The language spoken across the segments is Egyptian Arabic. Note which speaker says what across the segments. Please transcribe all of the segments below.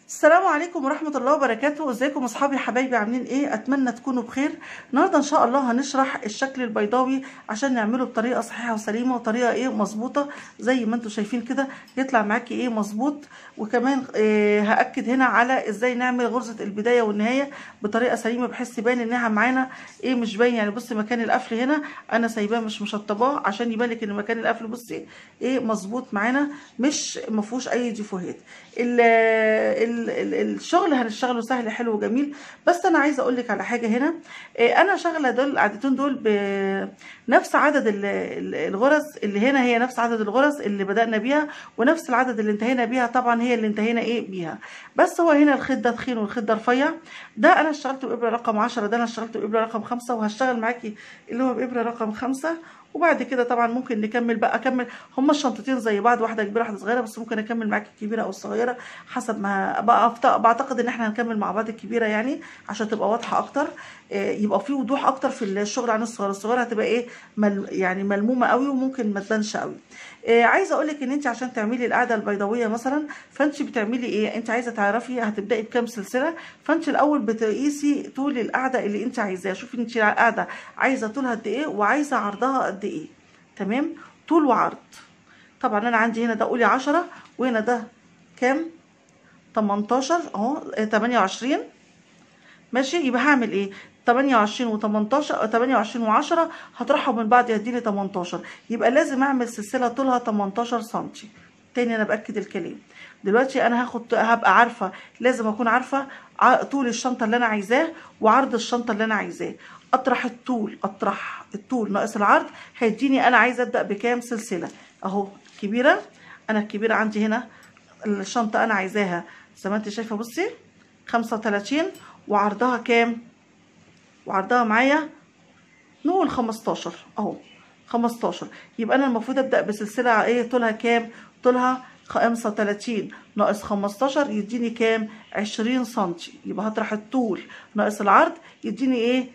Speaker 1: السلام عليكم ورحمة الله وبركاته ازيكم اصحابي حبايبي عاملين ايه اتمنى تكونوا بخير النهاردة ان شاء الله هنشرح الشكل البيضاوي عشان نعمله بطريقة صحيحة وسليمة وطريقة ايه مظبوطة زي ما انتم شايفين كده يطلع معاكي ايه مظبوط وكمان إيه هأكد هنا على ازاي نعمل غرزة البداية والنهاية بطريقة سليمة بحيث يبان انها معانا ايه مش باين يعني بصي مكان القفل هنا انا سايباه مش مشطباه عشان يبان لك ان مكان القفل بصي ايه مظبوط معانا مش مفهوش اي ديفوهات ال ال الشغل هنشتغله سهل حلو وجميل بس انا عايزه اقول لك على حاجه هنا انا شغله دول العددين دول بنفس عدد الغرز اللي هنا هي نفس عدد الغرز اللي بدانا بيها ونفس العدد اللي انتهينا بيها طبعا هي اللي انتهينا ايه بيها بس هو هنا الخيط ده تخين والخيط ده رفيع ده انا اشتغلته بابره رقم 10 ده انا اشتغلته بابره رقم 5 وهشتغل معاكي اللي هو بابره رقم 5 وبعد كده طبعا ممكن نكمل بقى اكمل هما الشنطتين زي بعض واحده كبيره واحده صغيره بس ممكن اكمل معاكي الكبيره او الصغيره حسب ما بقى بعتقد ان احنا هنكمل مع بعض الكبيره يعني عشان تبقى واضحه اكتر يبقى في وضوح اكتر في الشغل عن الصغيره الصغيره هتبقى ايه مل يعني ملمومه قوي وممكن ما تبانش قوي عايزه اقول لك ان انت عشان تعملي القاعده البيضاويه مثلا فانت بتعملي ايه انت عايزه تعرفي هتبداي بكام سلسله فانت الاول بتقيسي طول القاعده اللي انت عايزاها شوفي انت القاعده عايزه طولها قد ايه وعايزه عرضها قد ايه تمام طول وعرض طبعا انا عندي هنا ده قولي 10 وهنا ده كام 18 اهو 28 ماشي يبقى هعمل ايه 28 و18 28 و10 هطرحهم من بعض يديني 18 يبقى لازم اعمل سلسله طولها 18 سم تاني انا باكد الكلام دلوقتي انا هاخد هبقى عارفه لازم اكون عارفه طول الشنطه اللي انا عايزاه وعرض الشنطه اللي انا عايزاه اطرح الطول اطرح الطول ناقص العرض هيديني انا عايزه ابدا بكام سلسله اهو كبيره انا الكبيره عندي هنا الشنطه انا عايزاها زي ما انت شايفه بصي 35 وعرضها كام وعرضها معايا نقول 15 اهو 15 يبقى انا المفروض ابدا بسلسله ايه طولها كام طولها 35 ناقص 15 يديني كام 20 سم يبقى هطرح الطول ناقص العرض يديني ايه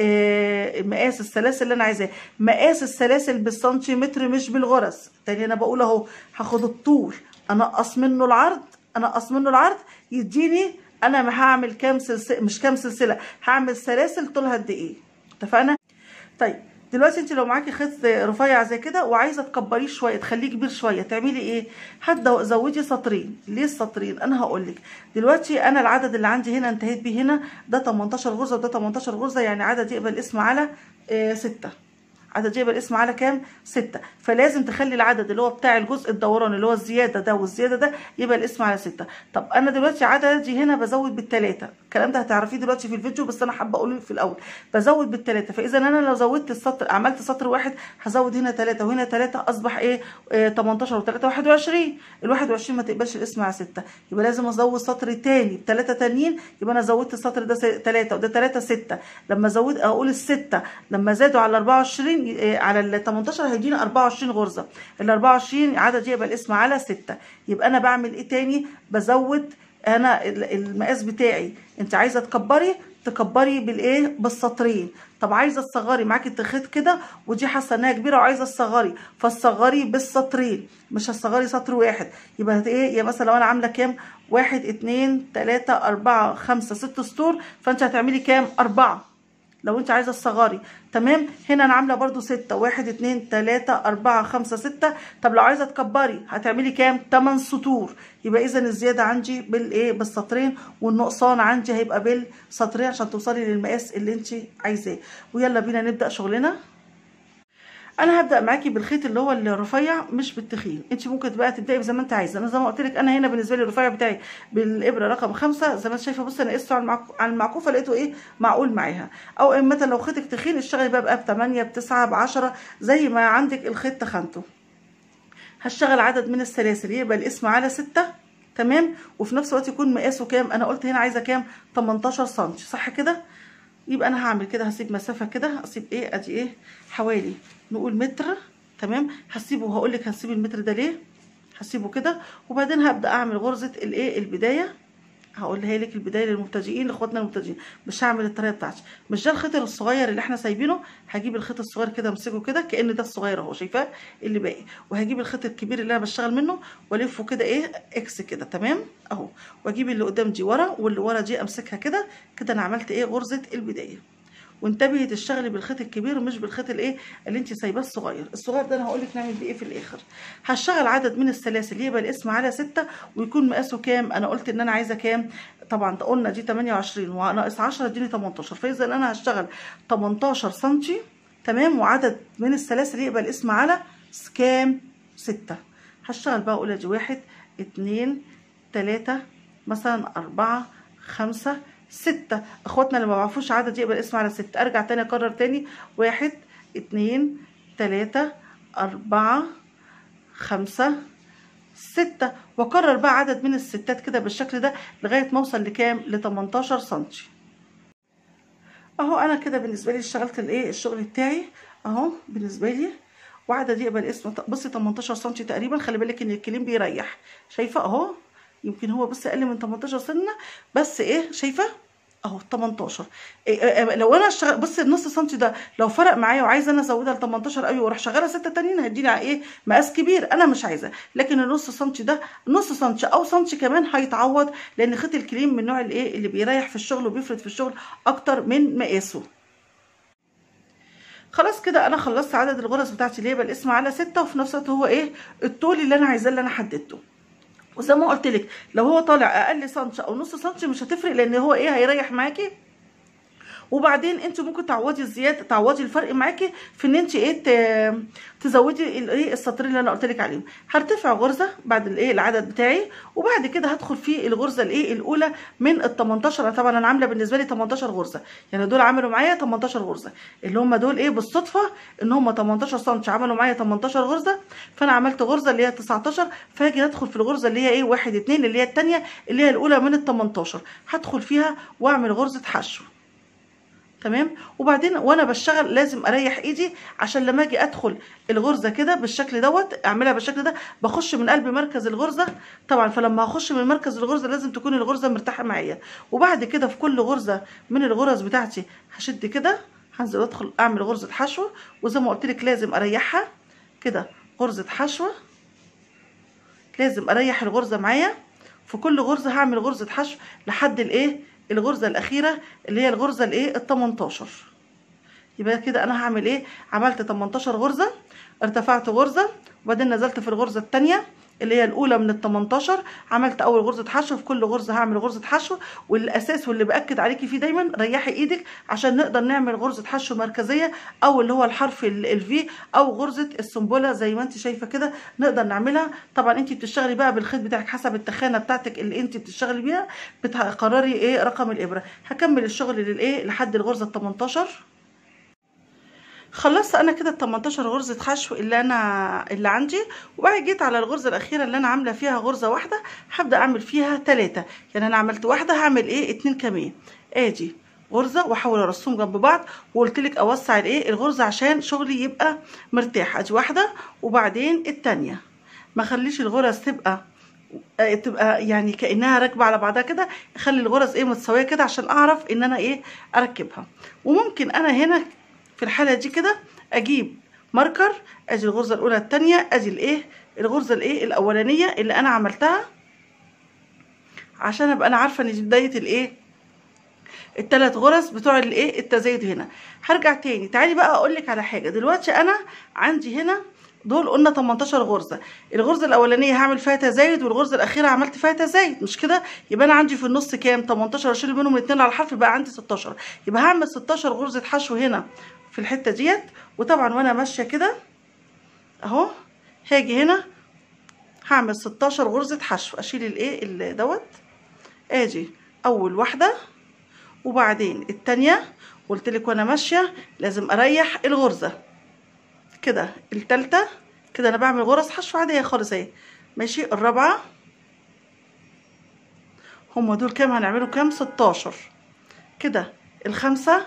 Speaker 1: آه مقاس السلاسل اللي انا عايزاه مقاس السلاسل بالسنتيمتر مش بالغرز تاني انا بقول اهو هاخد الطول انقص منه العرض انقص منه العرض يديني انا هعمل كام سلسله مش كام سلسله هعمل سلاسل طولها قد ايه اتفقنا طيب دلوقتي انت لو معاكي خيط رفيع زي كده وعايزه تكبريه شويه تخليه كبير شويه تعملي ايه هتزودي سطرين ليه السطرين انا هقول لك دلوقتي انا العدد اللي عندي هنا انتهيت بيه هنا ده 18 غرزه وده 18 غرزه يعني عدد يقبل اسم على 6 عدد يقبل اسم على كام؟ ستة فلازم تخلي العدد اللي هو بتاع الجزء الدوراني اللي هو الزيادة ده والزيادة ده يبقى الاسم على ستة طب أنا دلوقتي عددي هنا بزود بالتلاتة الكلام ده هتعرفيه دلوقتي في الفيديو بس أنا حابة أقوله في الأول بزود بالتلاتة فإذا أنا لو زودت السطر عملت سطر واحد هزود هنا تلاتة وهنا تلاتة أصبح إيه آه 18 وتلاتة 21 ال 21 ما تقبلش الاسم على ستة يبقى لازم أزود سطر تاني بتلاتة تانيين يبقى أنا زودت السطر ده تلاتة وده تلاتة ستة لما زود أقول الستة لما زادوا على 24 على ال 18 هيدينا 24 غرزه ال 24 عدد يبقى الاسم على 6 يبقى انا بعمل ايه تاني بزود انا المقاس بتاعي انت عايزه تكبري تكبري بالايه بالسطرين طب عايزه تصغري معاكي الخيط كده ودي حاسه انها كبيره وعايزه تصغري فتصغري بالسطرين مش هتصغري سطر واحد يبقى ايه يا مثلا لو انا عامله كام واحد اتنين تلاته اربعه خمسه ست سطور فانت هتعملي كام اربعه لو انت عايزه تصغري تمام هنا انا عامله برده ستة واحد اتنين تلاتة اربعة خمسة ستة طب لو عايزه تكبري هتعملي كام تمن سطور يبقى اذا الزياده عندي بالايه بالسطرين والنقصان عندي هيبقى بالسطرين عشان توصلي للمقاس اللي انت عايزاه ويلا بينا نبدا شغلنا انا هبدا معاكي بالخيط اللي هو الرفيع مش بالتخين انت ممكن بقى تبداي زي ما انت عايزه انا زي ما قلت لك انا هنا بالنسبه لي الرفيع بتاعي بالابره رقم خمسة زي ما انت شايفه بصي انا قسته على المعكوفه لقيته ايه معقول معاها او مثلا لو خيطك تخين اشتغلي بقى بقى ب 8 ب 9 ب 10 زي ما عندك الخيط تخنته هشتغل عدد من السلاسل يبقى الاسم على 6 تمام وفي نفس الوقت يكون مقاسه كام انا قلت هنا عايزه كام 18 سم صح كده يبقى انا هعمل كده هسيب مسافه كده هسيب ايه ادي ايه حوالي نقول متر تمام هسيبه وهقول لك هسيب المتر ده ليه هسيبه كده وبعدين هبدا اعمل غرزه الايه البدايه هقولها لك البدايه للمبتدئين لاخواتنا المبتدئين مش هعمل الطريقه بتاعتي مش ده الخيط الصغير اللي احنا سايبينه هجيب الخيط الصغير كده امسكه كده كان ده الصغير اهو شايفاه اللي باقي وهجيب الخيط الكبير اللي انا بشتغل منه والفه كده ايه اكس كده تمام اهو واجيب اللي قدام دي ورا واللي ورا دي امسكها كده كده انا عملت ايه غرزه البدايه وانتبهي تشتغلي بالخيط الكبير ومش بالخيط الايه اللي انت سايباه الصغير الصغير ده انا هقول لك نعمل بيه ايه في الاخر هشتغل عدد من السلاسل يبقى الاسم على ستة ويكون مقاسه كام انا قلت ان انا عايزه كام طبعا قلنا دي 28 وناقص 10 اديني 18 فاذا انا هشتغل 18 سم تمام وعدد من السلاسل يبقى الاسم على كام 6 هشتغل بقى اقول ادي واحد اتنين تلاتة مثلا أربعة خمسة ستة اخواتنا اللي ما بعرفوش عدد يبقى الاسم على ستة ارجع تاني اكرر تاني واحد اتنين تلاتة اربعة خمسة ستة واكرر بقى عدد من الستات كده بالشكل ده لغاية ما اوصل لكام ل 18 سنتي اهو انا كده بالنسبة لي اشتغلت الايه الشغل بتاعي اهو بالنسبة لي وعدد يبقى الاسم بصي 18 سنتي تقريبا خلي بالك ان الكليم بيريح شايفه اهو يمكن هو بس اقل من 18 سنه بس ايه شايفه اهو 18 إيه لو انا اشتغل بصي النص سنتي ده لو فرق معايا وعايزه انا ازودها ل 18 قوي واروح شغاله سته تانيين هيديني ايه مقاس كبير انا مش عايزه لكن النص سنتي ده نص سنتي او سنتي كمان هيتعوض لان خيط الكليم من النوع الايه اللي بيريح في الشغل وبيفرد في الشغل اكتر من مقاسه خلاص كده انا خلصت عدد الغرز بتاعتي اللي يبقى الاسم على ستة وفي نفس الوقت هو ايه الطول اللي انا عايزاه اللي انا حددته وزي ما قلت لك لو هو طالع اقل سنتي او نص سنتي مش هتفرق لان هو ايه هيريح معاكي وبعدين انت ممكن تعوضي الزياده تعوضي الفرق معاكي في ان انت ايه تزودي الايه السطرين اللي انا قلت لك عليهم هرتفع غرزه بعد الايه العدد بتاعي وبعد كده هدخل في الغرزه الايه الاولى من ال 18 طبعا انا عامله بالنسبه لي 18 غرزه يعني دول عملوا معايا 18 غرزه اللي هم دول ايه بالصدفه ان هم 18 سم عملوا معايا 18 غرزه فانا عملت غرزه اللي هي 19 فهاجي ادخل في الغرزه اللي هي ايه 1 2 اللي هي الثانيه اللي هي الاولى من ال 18 هدخل فيها واعمل غرزه حشو تمام وبعدين وانا بشتغل لازم اريح ايدي عشان لما اجي ادخل الغرزه كده بالشكل دوت اعملها بالشكل ده بخش من قلب مركز الغرزه طبعا فلما هخش من مركز الغرزه لازم تكون الغرزه مرتاحه معايا وبعد كده في كل غرزه من الغرز بتاعتي هشد كده هنزل ادخل اعمل غرزه حشو وزي ما قلت لك لازم اريحها كده غرزه حشو لازم اريح الغرزه معايا في كل غرزه هعمل غرزه حشو لحد الايه الغرزه الاخيره اللي هي الغرزه الايه ال 18 يبقى كده انا هعمل ايه عملت 18 غرزه ارتفعت غرزه وبعدين نزلت في الغرزه الثانيه اللي هي الاولى من ال 18 عملت اول غرزه حشو في كل غرزه هعمل غرزه حشو والاساس واللي باكد عليكي فيه دايما ريحي ايدك عشان نقدر نعمل غرزه حشو مركزيه او اللي هو الحرف الفي او غرزه السنبله زي ما انت شايفه كده نقدر نعملها طبعا انت بتشتغلي بقى بالخيط بتاعك حسب التخانه بتاعتك اللي انت بتشتغلي بيها بتقرري ايه رقم الابره هكمل الشغل للايه لحد الغرزه ال 18 خلصت انا كده ال 18 غرزه حشو اللي انا اللي عندي وبعد جيت على الغرزه الاخيره اللي انا عامله فيها غرزه واحده هبدا اعمل فيها ثلاثه يعني انا عملت واحده هعمل ايه اتنين كمان ادي غرزه واحاول ارصهم جنب بعض وقلت لك اوسع الايه الغرزه عشان شغلي يبقى مرتاح ادي واحده وبعدين الثانيه ما خليش الغرز تبقى تبقى يعني كانها راكبه على بعضها كده اخلي الغرز ايه متساويه كده عشان اعرف ان انا ايه اركبها وممكن انا هنا في الحاله دي كده اجيب ماركر ادي الغرزه الاولى الثانيه ادي الايه الغرزه الايه الاولانيه اللي انا عملتها عشان ابقى انا عارفه ان دي بدايه الايه الثلاث غرز بتوع الايه التزايد هنا هرجع تاني تعالي بقى اقول لك على حاجه دلوقتي انا عندي هنا دول قلنا 18 غرزه الغرزه الاولانيه هعمل فيها تزايد والغرزه الاخيره عملت فيها تزايد مش كده يبقى انا عندي في النص كام 18 اشيل منهم الاثنين على الحرف يبقى عندي 16 يبقى هعمل 16 غرزه حشو هنا في الحته ديت وطبعا وانا ماشيه كده اهو هاجي هنا هعمل 16 غرزه حشو اشيل الايه دوت ادي اول واحده وبعدين التانية قلت لك وانا ماشيه لازم اريح الغرزه كده التالتة كده انا بعمل غرز حشو عاديه خالص اهي ماشي الرابعه هما دول كام هنعملوا كام 16 كده الخامسه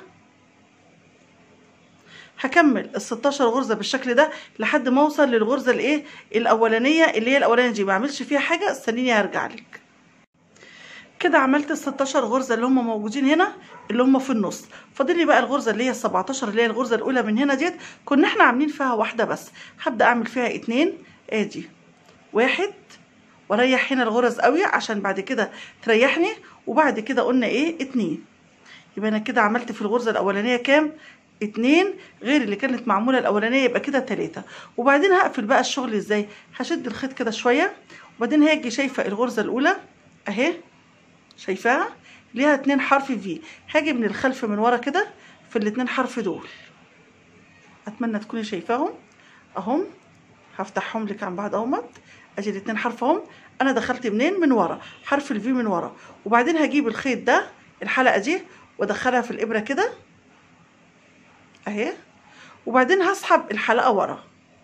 Speaker 1: هكمل ال 16 غرزه بالشكل ده لحد ما اوصل للغرزه الايه الاولانيه اللي هي الاولانيه دي ما اعملش فيها حاجه استنيني هرجع لك كده عملت ال 16 غرزه اللي هم موجودين هنا اللي هم في النص فاضل لي بقى الغرزه اللي هي ال 17 اللي هي الغرزه الاولى من هنا ديت كنا احنا عاملين فيها واحده بس هبدا اعمل فيها اتنين ادي واحد واريح هنا الغرز قوي عشان بعد كده تريحني وبعد كده قلنا ايه اتنين يبقى انا كده عملت في الغرزه الاولانيه كام اتنين غير اللي كانت معموله الاولانيه يبقى كده تلاته وبعدين هقفل بقى الشغل ازاي هشد الخيط كده شويه وبعدين هاجي شايفه الغرزه الاولى اهي شايفاها ليها اتنين حرف في هاجي من الخلف من ورا كده في الاتنين حرف دول اتمنى تكوني شايفاهم اهم هفتحهم لك عن بعد اهمت ادي الاتنين حرف اهم انا دخلت منين من ورا حرف الفي من ورا وبعدين هجيب الخيط ده الحلقه دي وادخلها في الابره كده اهي وبعدين هسحب الحلقه ورا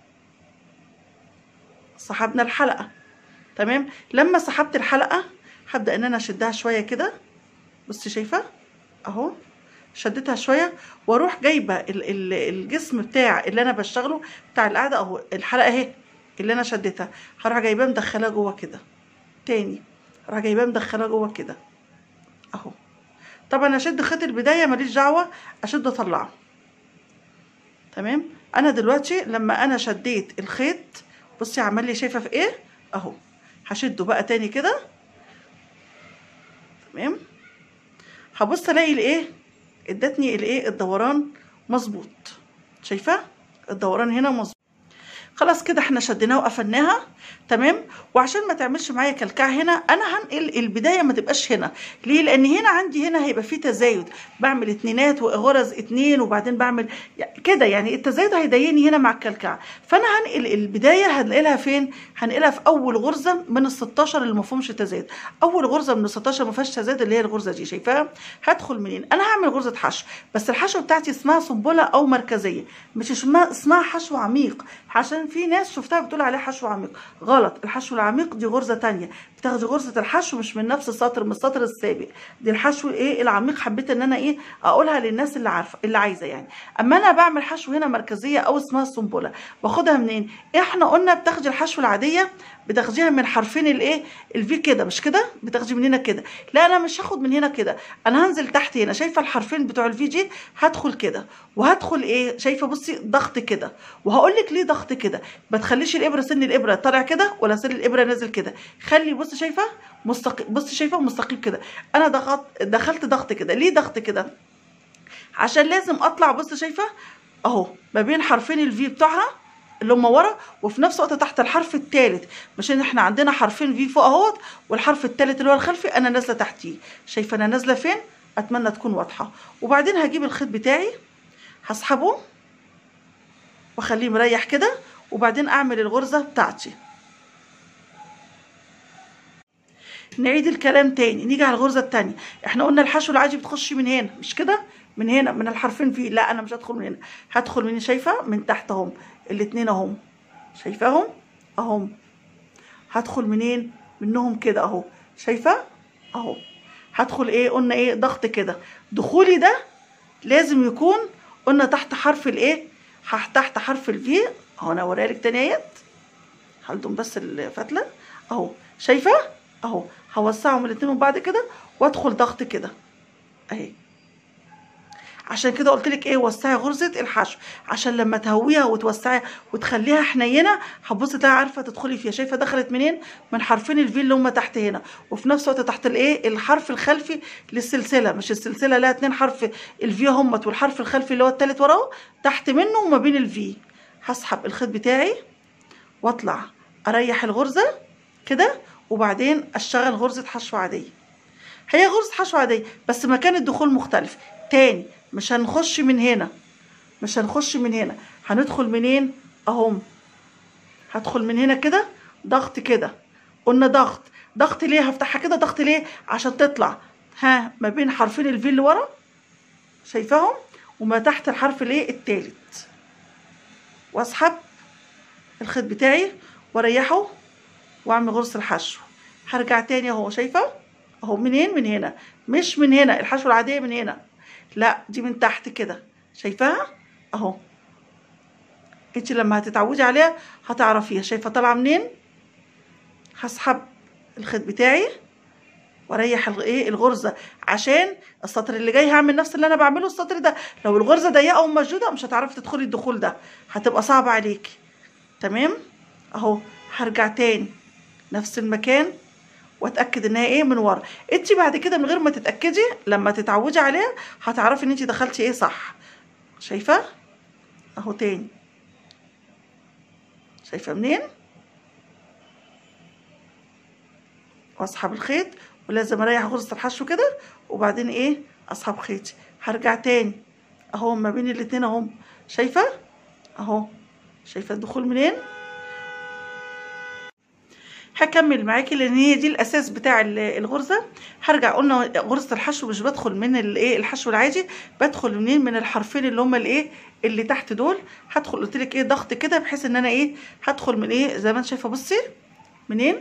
Speaker 1: سحبنا الحلقه تمام لما سحبت الحلقه هبدا ان انا اشدها شويه كده بصي شايفه اهو شدتها شويه واروح جايبه ال- ال- الجسم بتاع اللي انا بشتغله بتاع القاعده اهو الحلقه اهي اللي انا شدتها هروح جايباه مدخلاه جوه كده تاني هروح جايباه مدخلاه جوه كده اهو طبعا اشد خيط البدايه ماليش دعوه اشد اطلعه تمام انا دلوقتي لما انا شديت الخيط بصي عمل لي شايفه في ايه اهو هشده بقى تاني كده تمام هبص الاقي الايه ادتني الايه الدوران مظبوط شايفه الدوران هنا مظبوط خلاص كده احنا شديناها وقفلناها تمام وعشان ما تعملش معايا كلكعه هنا انا هنقل البدايه ما تبقاش هنا ليه لان هنا عندي هنا هيبقى فيه تزايد بعمل اتنينات وغرز اتنين وبعدين بعمل يعني كده يعني التزايد هيضايقني هنا مع الكلكعه فانا هنقل البدايه هنقلها فين هنقلها في اول غرزه من ال 16 اللي ما فيهمش تزايد اول غرزه من ال 16 ما فيهاش تزايد اللي هي الغرزه دي شايفاها هدخل منين انا هعمل غرزه حشو بس الحشو بتاعتي اسمها سنبله او مركزيه مش اسمها اسمها حشو عميق عشان في ناس شفتها بتقول عليه حشو عميق غلط الحشو العميق دي غرزه تانية بتاخدي غرزه الحشو مش من نفس السطر من السطر السابق دي الحشو ايه العميق حبيت ان انا ايه اقولها للناس اللي عارفه اللي عايزه يعني اما انا بعمل حشو هنا مركزيه او اسمها السنبله باخدها منين احنا قلنا بتاخدي الحشو العاديه بتاخديها من حرفين الايه الفي كده مش كده بتاخدي من هنا كده لا انا مش هاخد من هنا كده انا هنزل تحت هنا شايفه الحرفين بتوع الفي جي هدخل كده وهدخل ايه شايفه بصي ضغط كده وهقول لك ليه ضغط كده ما تخليش الابره سن الابره طالع كده ولا سن الابره نازل كده خلي بصي شايفه مستقيم بصي شايفه مستقيم كده انا ضغط دخلت ضغط كده ليه ضغط كده عشان لازم اطلع بصي شايفه اهو ما بين حرفين الفي بتوعها اللي هم ورا وفي نفس الوقت تحت الحرف الثالث مش ان احنا عندنا حرفين في فوق اهوت والحرف الثالث اللي هو الخلفي انا نازله تحتيه شايفه انا نازله فين اتمنى تكون واضحه وبعدين هجيب الخيط بتاعي هسحبه واخليه مريح كده وبعدين اعمل الغرزه بتاعتي نعيد الكلام تاني نيجي على الغرزه التانية احنا قلنا الحشو العادي بتخشي من هنا مش كده من هنا من الحرفين فيه لا انا مش هدخل من هنا هدخل من شايفه من تحت اهم الاتنين اهم شايفاهم اهم هدخل منين منهم كده اهو شايفه اهو هدخل ايه قلنا ايه ضغط كده دخولي ده لازم يكون قلنا تحت حرف الايه تحت حرف الفي اهو انا اوريها لك تاني اهيت هلضم بس الفتله اهو شايفه اهو هوسعهم الاتنين من بعض كده وادخل ضغط كده اهي عشان كده قلت لك ايه وسعي غرزه الحشو عشان لما تهويها وتوسعيها وتخليها حنينه هتبصي تلاقي عارفه تدخلي فيها شايفه دخلت منين من حرفين الفي اللي هم تحت هنا وفي نفس الوقت تحت الايه الحرف الخلفي للسلسله مش السلسله لها اتنين حرف الفي همت والحرف الخلفي اللي هو التالت وراه تحت منه وما بين الفي هسحب الخيط بتاعي واطلع اريح الغرزه كده وبعدين اشتغل غرزه حشو عاديه هي غرزه حشو عاديه بس مكان الدخول مختلف تاني مش هنخش من هنا مش هنخش من هنا هندخل منين اهم هدخل من هنا كده ضغط كده قلنا ضغط ضغط ليه هفتحها كده ضغط ليه عشان تطلع ها ما بين حرفين الفي اللي ورا شايفاهم وما تحت الحرف الايه التالت واسحب الخيط بتاعي واريحه واعمل غرزه الحشو هرجع تاني اهو شايفه اهو منين من هنا مش من هنا الحشو العاديه من هنا لا دي من تحت كده شايفاها اهو انت لما هتتعودي عليها هتعرفيها شايفه طالعه منين هسحب الخيط بتاعي واريح الايه الغرزه عشان السطر اللي جاي هعمل نفس اللي انا بعمله السطر ده لو الغرزه ضيقه ومشدوده مش هتعرفي تدخلي الدخول ده هتبقى صعبه عليكي تمام اهو هرجع تاني نفس المكان واتاكد انها ايه من ورا انت بعد كده من غير ما تتاكدي لما تتعودي عليها هتعرفي ان انت دخلتي ايه صح شايفه اهو تاني شايفه منين واسحب الخيط ولازم اريح غرزه الحشو كده وبعدين ايه اسحب خيطي هرجع تاني اهو ما بين الاتنين اهو شايفه اهو شايفه الدخول منين هكمل معاكي لان هي دي الاساس بتاع الغرزه هرجع قلنا غرزه الحشو مش بدخل من الايه الحشو العادي بدخل منين من الحرفين اللي هما الايه اللي تحت دول هدخل قلت لك ايه ضغط كده بحيث ان انا ايه هدخل من ايه زي ما انت شايفه بصي منين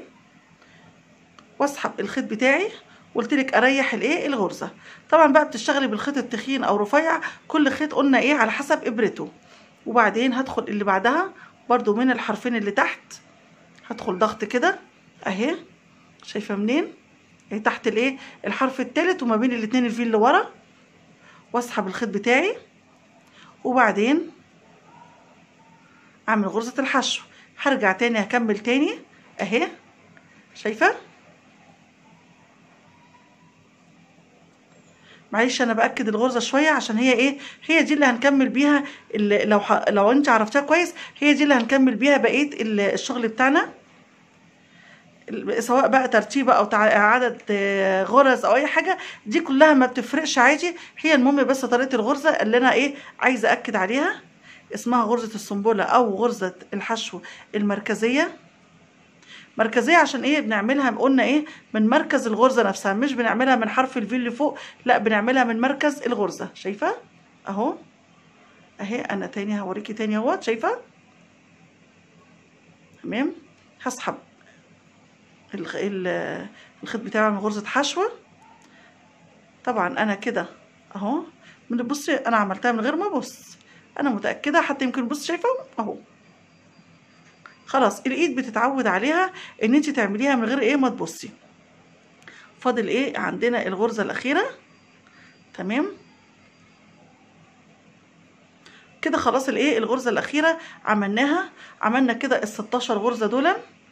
Speaker 1: واسحب الخيط بتاعي قلت لك اريح الايه الغرزه طبعا بقى بتشتغلي بالخيط التخين او رفيع كل خيط قلنا ايه على حسب ابرته وبعدين هدخل اللي بعدها برضو من الحرفين اللي تحت هدخل ضغط كده اهي شايفه منين اهي تحت الايه الحرف التالت وما بين الاتنين الفي اللي ورا واسحب الخيط بتاعي وبعدين اعمل غرزه الحشو هرجع تاني هكمل تاني اهي شايفه معلش انا باكد الغرزه شويه عشان هي ايه هي دي اللي هنكمل بيها اللي لو ح... لو انت عرفتها كويس هي دي اللي هنكمل بيها بقيه الشغل بتاعنا سواء بقى ترتيب او عدد غرز او اي حاجه دي كلها ما بتفرقش عادي هي المهم بس طريقه الغرزه اللي انا ايه عايزه اكد عليها اسمها غرزه السنبله او غرزه الحشو المركزيه مركزيه عشان ايه بنعملها قلنا ايه من مركز الغرزه نفسها مش بنعملها من حرف الفي اللي فوق لا بنعملها من مركز الغرزه شايفه اهو اهي انا تاني هوريكي تاني اهوت شايفه تمام هسحب الخيط بتاعي من غرزه حشوه طبعا انا كده اهو من بصي انا عملتها من غير ما ابص انا متاكده حتى يمكن بص شايفه اهو خلاص الايد بتتعود عليها ان انت تعمليها من غير ايه ما تبصي فاضل ايه عندنا الغرزه الاخيره تمام كده خلاص الايه الغرزه الاخيره عملناها عملنا كده ال 16 غرزه دول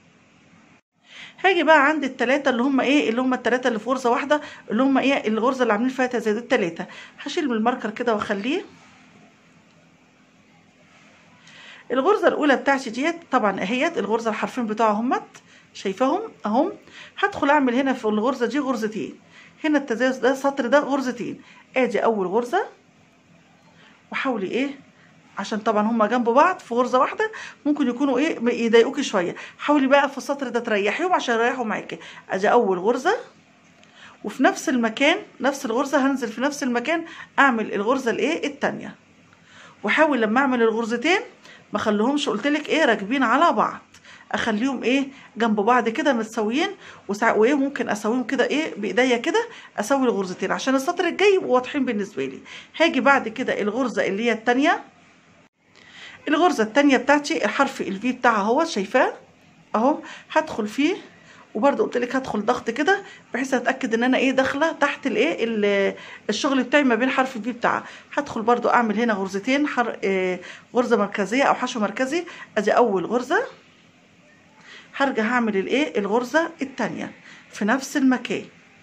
Speaker 1: هاجي بقى عند التلاتة اللي هم ايه اللي هم التلاتة اللي في غرزه واحده اللي هم ايه الغرزه اللي عاملين فيها تزايد التلاتة هشيل من الماركر كده واخليه الغرزه الاولى بتاعتي ديت طبعا اهيت الغرزه الحرفين بتوعهم همت شايفاهم اهم هدخل اعمل هنا في الغرزه دي غرزتين هنا التزايد ده السطر ده غرزتين ادي اول غرزه وحاولي ايه عشان طبعا هما جنب بعض في غرزه واحده ممكن يكونوا ايه يضايقوكي شويه حاولي بقى في السطر ده تريحيهم عشان يريحوا معاكي ادي اول غرزه وفي نفس المكان نفس الغرزه هنزل في نفس المكان اعمل الغرزه الايه التانيه وحاول لما اعمل الغرزتين ما خليهمش قلت لك ايه راكبين على بعض اخليهم ايه جنب بعض كده متساويين وسع... وايه ممكن اسويهم كده ايه بايديا كده اسوي الغرزتين عشان السطر الجاي يبقوا واضحين بالنسبه لي هاجي بعد كده الغرزه اللي هي الثانيه الغرزه الثانيه بتاعتي الحرف الفي بتاعها اهو شايفاه اهو هدخل فيه وبرده قلت لك هدخل ضغط كده بحيث اتاكد ان انا ايه داخله تحت الايه الشغل بتاعي ما بين حرف الفي بتاعها هدخل برده اعمل هنا غرزتين حر إيه غرزه مركزيه او حشو مركزي ادي اول غرزه هرجع هعمل الايه الغرزه الثانيه في نفس المكان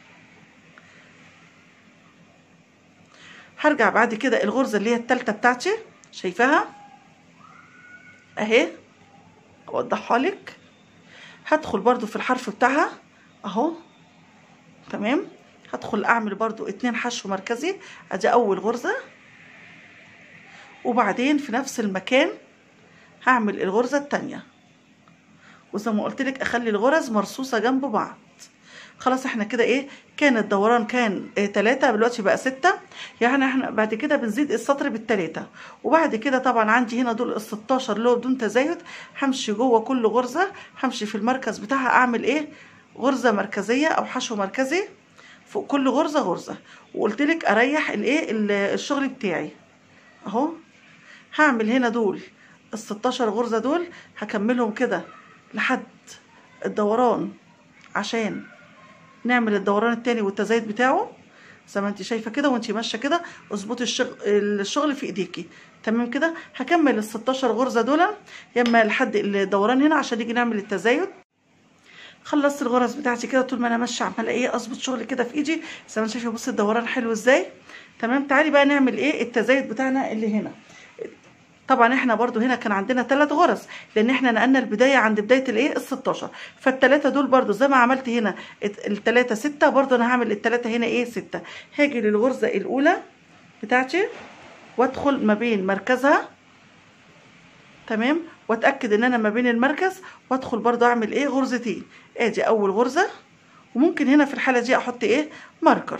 Speaker 1: هرجع بعد كده الغرزه اللي هي الثالثه بتاعتي شايفاها اهي اوضحها لك هدخل برضو في الحرف بتاعها اهو تمام هدخل اعمل برضو اتنين حشو مركزي ادي اول غرزة وبعدين في نفس المكان هعمل الغرزة التانية وزي ما قلت لك اخلي الغرز مرصوصة جنب بعض خلاص احنا كده ايه كان الدوران كان اه تلاتة دلوقتي بقى ستة يعني احنا بعد كده بنزيد السطر بالتلاتة وبعد كده طبعا عندي هنا دول الستاشر اللي هو بدون تزايد همشي جوه كل غرزة همشي في المركز بتاعها اعمل ايه غرزة مركزية او حشو مركزي فوق كل غرزة غرزة وقلت لك اريح الايه الشغل بتاعي اهو هعمل هنا دول الستاشر غرزة دول هكملهم كده لحد الدوران عشان نعمل الدوران التاني والتزايد بتاعه زي ما انت شايفه كده وانت ماشيه كده اظبطي الشغل الشغل في ايديكي تمام كده هكمل ال 16 غرزه دول يا اما لحد الدوران هنا عشان نيجي نعمل التزايد خلصت الغرز بتاعتي كده طول ما انا ماشيه عماله ايه اظبط شغلي كده في ايدي زي ما انت شايفه بصي الدوران حلو ازاي تمام تعالي بقى نعمل ايه التزايد بتاعنا اللي هنا طبعا احنا برضو هنا كان عندنا ثلاث غرز لان احنا نقلنا البدايه عند بدايه الايه ال 16 فالثلاثه دول برضو زي ما عملت هنا الثلاثه ستة برضو انا هعمل الثلاثه هنا ايه ستة هاجي للغرزه الاولى بتاعتي وادخل ما بين مركزها تمام واتاكد ان انا ما بين المركز وادخل برضو اعمل ايه غرزتين ادي اول غرزه وممكن هنا في الحاله دي احط ايه ماركر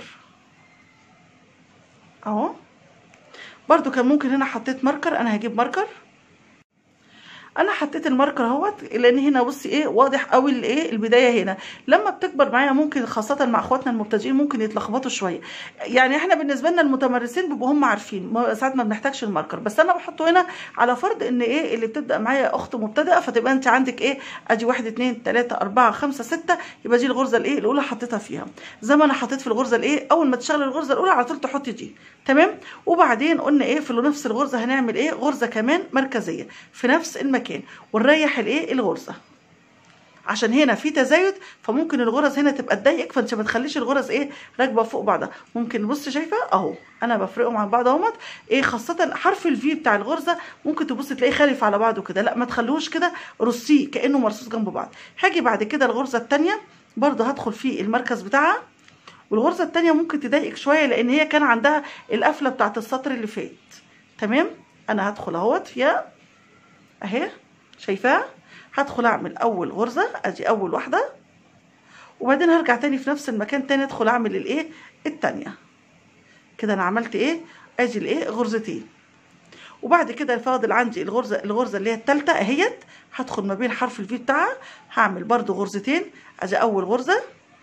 Speaker 1: اهو برضو كان ممكن هنا حطيت ماركر انا هجيب ماركر انا حطيت الماركر اهوت لان هنا بصي ايه واضح قوي الايه البدايه هنا لما بتكبر معايا ممكن خاصه مع اخواتنا المبتدئين ممكن يتلخبطوا شويه يعني احنا بالنسبه لنا المتمرسين بيبقوا هم عارفين ساعات ما بنحتاجش الماركر بس انا بحطه هنا على فرض ان ايه اللي بتبدا معايا اخت مبتدئه فتبقى انت عندك ايه ادي 1 2 3 4 5 6 يبقى دي الغرزه الايه الاولى حطيتها فيها زي ما انا حطيت في الغرزه الايه اول ما تشتغل الغرزه الاولى على طول تحطي دي تمام وبعدين قلنا ايه في نفس الغرزه هنعمل ايه غرزه كمان مركزيه في نفس المكان ونريح الايه الغرزه عشان هنا في تزايد فممكن الغرز هنا تبقى تضايقك فانت ما تخليش الغرز ايه راكبه فوق بعضها ممكن بص شايفه اهو انا بفرقهم عن بعض اهوت ايه خاصه حرف الفي بتاع الغرزه ممكن تبص تلاقيه خالف على بعضه كده لا ما تخلوش كده رصيه كانه مرصوص جنب بعض هاجي بعد كده الغرزه الثانيه برضه هدخل في المركز بتاعها والغرزه الثانيه ممكن تضايقك شويه لان هي كان عندها القفله بتاعت السطر اللي فات تمام انا هدخل اهوت فيها اهي شايفاها هدخل اعمل اول غرزه ادي اول واحده وبعدين هرجع تاني في نفس المكان تاني ادخل اعمل الايه التانية كده انا عملت ايه ادي الايه غرزتين وبعد كده فاضل عندي الغرزه الغرزه اللي هي الثالثه اهيت هدخل ما بين حرف الفي بتاعها هعمل برضو غرزتين ادي اول غرزه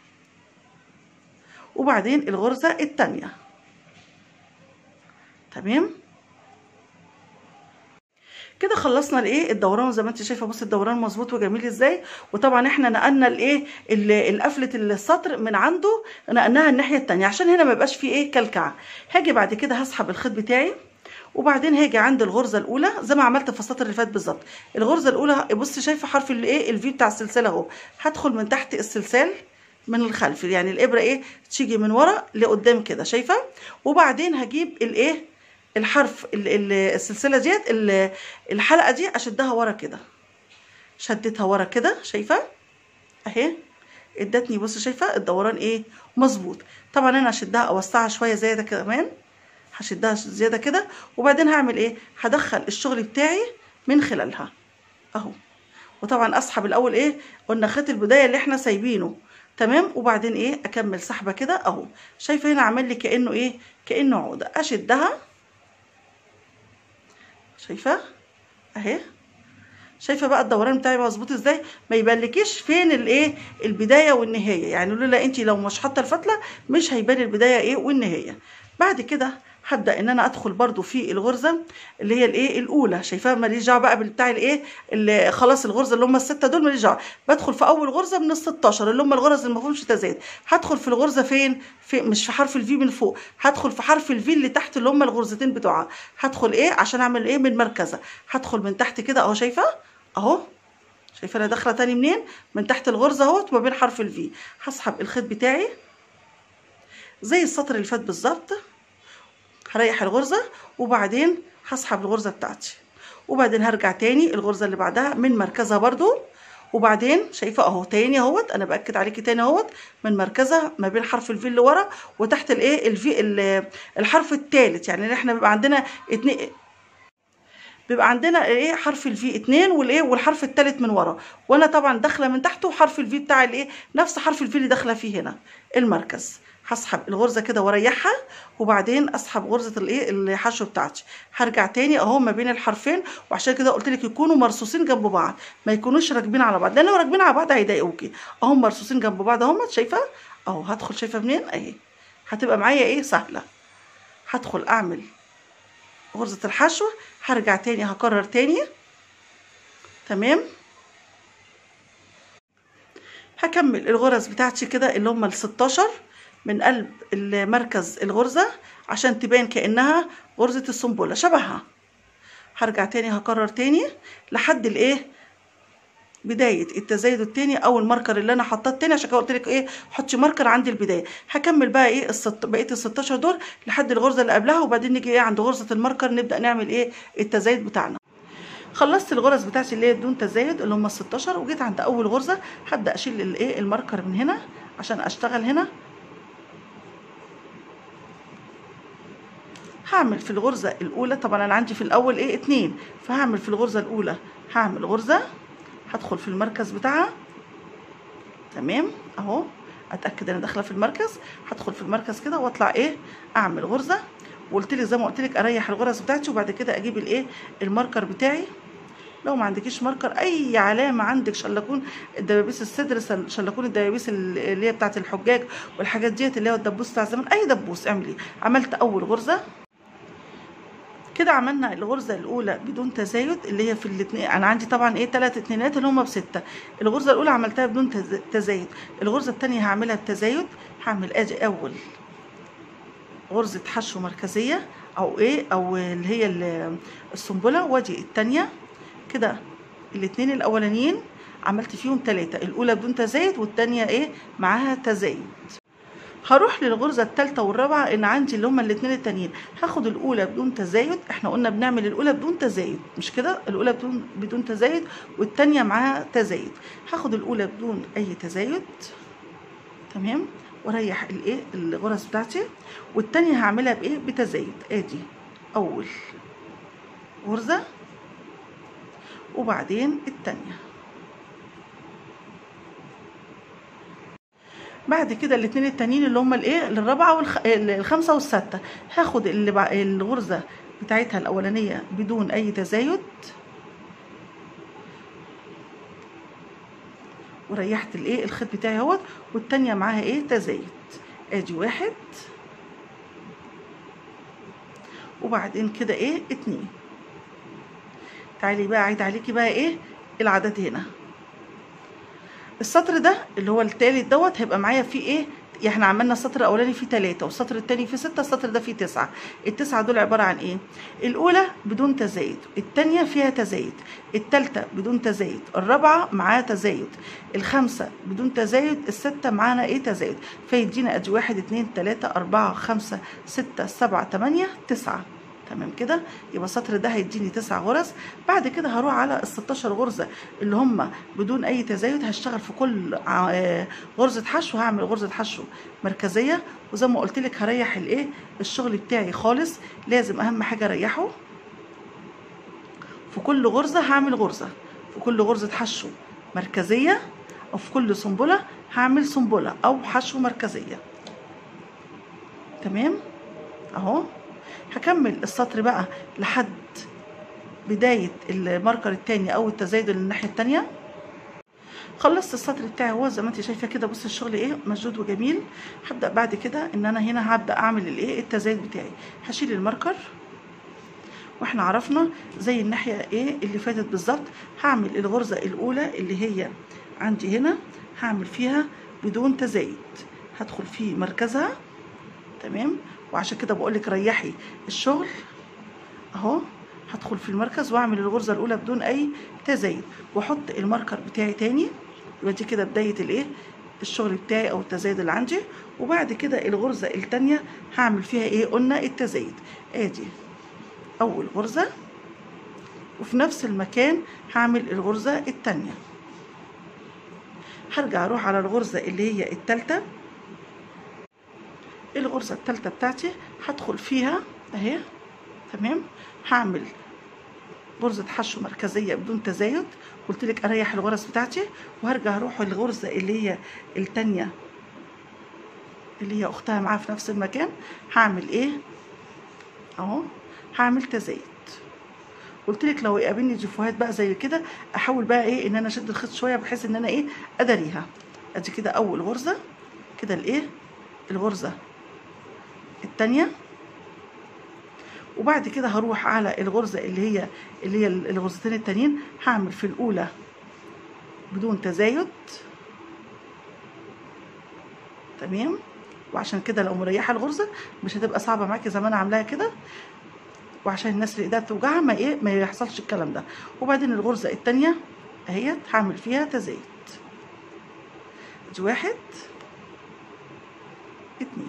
Speaker 1: وبعدين الغرزه الثانيه تمام كده خلصنا الايه الدوران زي ما انت شايفه بص الدوران مظبوط وجميل ازاي وطبعا احنا نقلنا الايه القفله السطر من عنده نقلناها الناحيه الثانيه عشان هنا ما يبقاش فيه ايه كلكعه هاجي بعد كده هسحب الخيط بتاعي وبعدين هاجي عند الغرزه الاولى زي ما عملت في السطر اللي فات بالظبط الغرزه الاولى بص شايفه حرف الايه الفي بتاع السلسله اهو هدخل من تحت السلسال من الخلف يعني الابره ايه تيجي من ورا لقدام كده شايفه وبعدين هجيب الايه الحرف السلسله ديت الحلقه دي اشدها ورا كده شدتها ورا كده شايفه اهي ادتني بص شايفه الدوران ايه مظبوط طبعا انا هشدها اوسعها شويه زياده كمان هشدها زياده كده وبعدين هعمل ايه هدخل الشغل بتاعي من خلالها اهو وطبعا اسحب الاول ايه قلنا خيط البدايه اللي احنا سايبينه تمام وبعدين ايه اكمل سحبه كده اهو شايفه هنا عامل لي كانه ايه كانه عقده اشدها شايفه اهي شايفه بقى الدوران بتاعي مظبوط ازاي ما يبانلكيش فين الايه البدايه والنهايه يعني لولا انت لو مش حاطه الفتله مش هيبان البدايه ايه والنهايه بعد كده هبدا ان انا ادخل برده في الغرزه اللي هي الايه الاولى شايفاها ماليش دعوه بقى بالبتاع الايه اللي خلاص الغرزه اللي هم السته دول ماليش دعوه بدخل في اول غرزه من ال 16 اللي هم الغرز اللي ما فيهمش تزايد هدخل في الغرزه فين في مش في حرف الفي من فوق هدخل في حرف الفي اللي تحت اللي هم الغرزتين بتوعها هدخل ايه عشان اعمل ايه من مركزها هدخل من تحت كده اهو شايفه اهو شايفه انا داخله تاني منين من تحت الغرزه اهوت ما بين حرف الفي هسحب الخيط بتاعي زي السطر اللي فات بالظبط هريح الغرزه وبعدين هسحب الغرزه بتاعتي وبعدين هرجع تاني الغرزه اللي بعدها من مركزها برضو وبعدين شايفه اهو تاني اهوت انا باكد عليكي تاني اهوت من مركزها ما بين حرف الفي اللي ورا وتحت الايه الفي الحرف الثالث يعني احنا بيبقى عندنا اتنين بيبقى عندنا ايه حرف الفي اتنين والايه والحرف الثالث من ورا وانا طبعا داخله من تحته حرف الفي بتاع الايه نفس حرف الفي اللي داخله فيه هنا المركز هسحب الغرزه كده واريحها وبعدين اسحب غرزه الايه الحشو بتاعتي هرجع تاني اهو ما بين الحرفين وعشان كده قلت لك يكونوا مرصوصين جنب بعض ما يكونوش راكبين على بعض لان لو راكبين على بعض هيضايقوكي اهو مرصوصين جنب بعض اهو شايفه اهو هدخل شايفه منين اهي هتبقى معايا ايه سهله هدخل اعمل غرزه الحشو هرجع تاني هكرر تاني تمام هكمل الغرز بتاعتي كده اللي هم ال 16 من قلب المركز الغرزة عشان تبان كأنها غرزة السنبلة شبهها هرجع تاني هكرر تاني لحد الايه بداية التزايد التاني او الماركر اللي انا حطاه التاني عشان كده قلت لك ايه حطي ماركر عند البداية هكمل بقى ايه الست... بقية ال 16 دول لحد الغرزة اللي قبلها وبعدين نيجي ايه عند غرزة الماركر نبدأ نعمل ايه التزايد بتاعنا خلصت الغرز بتاعتي اللي هي بدون تزايد اللي هم ال 16 وجيت عند اول غرزة هبدأ اشيل الايه الماركر من هنا عشان اشتغل هنا هعمل في الغرزة الأولى طبعا أنا عندي في الأول إيه اتنين فهعمل في الغرزة الأولى هعمل غرزة هدخل في المركز بتاعها تمام أهو أتأكد أنا داخلة في المركز هدخل في المركز كده وأطلع إيه أعمل غرزة وقلت لك زي ما قلت لك أريح الغرز بتاعتي وبعد كده أجيب الإيه الماركر بتاعي لو ما عندكيش ماركر اي علامه عندك شلكون الدبابيس الصدر شلكون الدبابيس اللي هي بتاعه الحجاج والحاجات ديت اللي هو الدبوس بتاع زمان اي دبوس اعملي عملت اول غرزه كده عملنا الغرزة الأولى بدون تزايد اللي هي في الاتنين أنا عندي طبعا إيه تلات اتنينات اللي هما بستة الغرزة الأولى عملتها بدون تزايد الغرزة التانية هعملها بتزايد هعمل أدي أول غرزة حشو مركزية أو إيه أو اللي هي السنبلة وأدي التانية كده الاتنين الأولانيين عملت فيهم تلاتة الأولى بدون تزايد والتانية إيه معاها تزايد هروح للغرزة التالتة والرابعة ان عندي اللي هما الاتنين التانيين هاخد الاولى بدون تزايد احنا قلنا بنعمل الاولى بدون تزايد مش كده الاولى بدون بدون تزايد والتانية معاها تزايد هاخد الاولى بدون اي تزايد تمام واريح الايه الغرز بتاعتي والتانية هعملها بايه بتزايد ادي اول غرزة وبعدين التانية بعد كده الاثنين التانيين اللي هم الايه الرابعه والخ... الخامسه والسادسه هاخد اللي بع... الغرزه بتاعتها الاولانيه بدون اي تزايد وريحت الايه الخيط بتاعي اهوت والتانيه معاها ايه تزايد ادي واحد وبعدين كده ايه اتنين تعالي بقى عيد عليكي بقى ايه العدد هنا السطر ده اللي هو التالت دوت هيبقى معايا فيه ايه احنا عملنا السطر الاولاني فيه تلاتة والسطر التاني فيه ستة السطر ده فيه تسعة التسعة دول عبارة عن ايه الاولى بدون تزايد التانية فيها تزايد التالتة بدون تزايد الرابعة معاها تزايد الخامسة بدون تزايد الستة معانا ايه تزايد فيدينا ادي واحد اتنين تلاتة اربعة خمسة ستة سبعة تمانية تسعة تمام كده يبقى السطر ده هيديني تسع غرز بعد كده هروح على ال 16 غرزه اللي هم بدون اي تزايد هشتغل في كل غرزه حشو هعمل غرزه حشو مركزيه وزي ما قلت لك هريح الايه الشغل بتاعي خالص لازم اهم حاجه اريحه في كل غرزه هعمل غرزه في كل غرزه حشو مركزيه او في كل سنبله هعمل سنبله او حشو مركزيه تمام اهو هكمل السطر بقى لحد بداية الماركر التاني أو التزايد اللي الناحية التانية خلصت السطر بتاعي هو زي ما انت شايفه كده بص الشغل ايه مشدود وجميل هبدا بعد كده ان انا هنا هبدا اعمل الايه التزايد بتاعي هشيل الماركر واحنا عرفنا زي الناحيه ايه اللي فاتت بالظبط هعمل الغرزه الاولى اللي هي عندي هنا هعمل فيها بدون تزايد هدخل في مركزها تمام وعشان كده بقول لك ريحي الشغل اهو هدخل في المركز واعمل الغرزه الاولى بدون اي تزايد واحط الماركر بتاعي تاني يبقى دي كده بدايه الايه الشغل بتاعي او التزايد اللي عندي وبعد كده الغرزه التانيه هعمل فيها ايه قلنا التزايد ادي اول غرزه وفي نفس المكان هعمل الغرزه التانيه هرجع اروح على الغرزه اللي هي التالته الغرزة التالتة بتاعتي هدخل فيها اهي تمام هعمل غرزة حشو مركزية بدون تزايد قلت لك اريح الغرز بتاعتي وهرجع اروح الغرزة اللي هي التانية اللي هي اختها معاها في نفس المكان هعمل ايه اهو هعمل تزايد قلت لك لو يقابلني جفوهات بقى زي كده احاول بقى ايه ان انا اشد الخيط شويه بحيث ان انا ايه اداريها ادي كده اول غرزه كده الايه الغرزه التانية وبعد كده هروح على الغرزة اللي هي اللي هي الغرزتين التانيين هعمل في الأولى بدون تزايد تمام وعشان كده لو مريحه الغرزه مش هتبقى صعبه معاكي زي ما انا عاملاها كده وعشان الناس اللي ايديها بتوجعها ما ايه ما يحصلش الكلام ده وبعدين الغرزه التانية اهيت هعمل فيها تزايد ادي واحد اتنين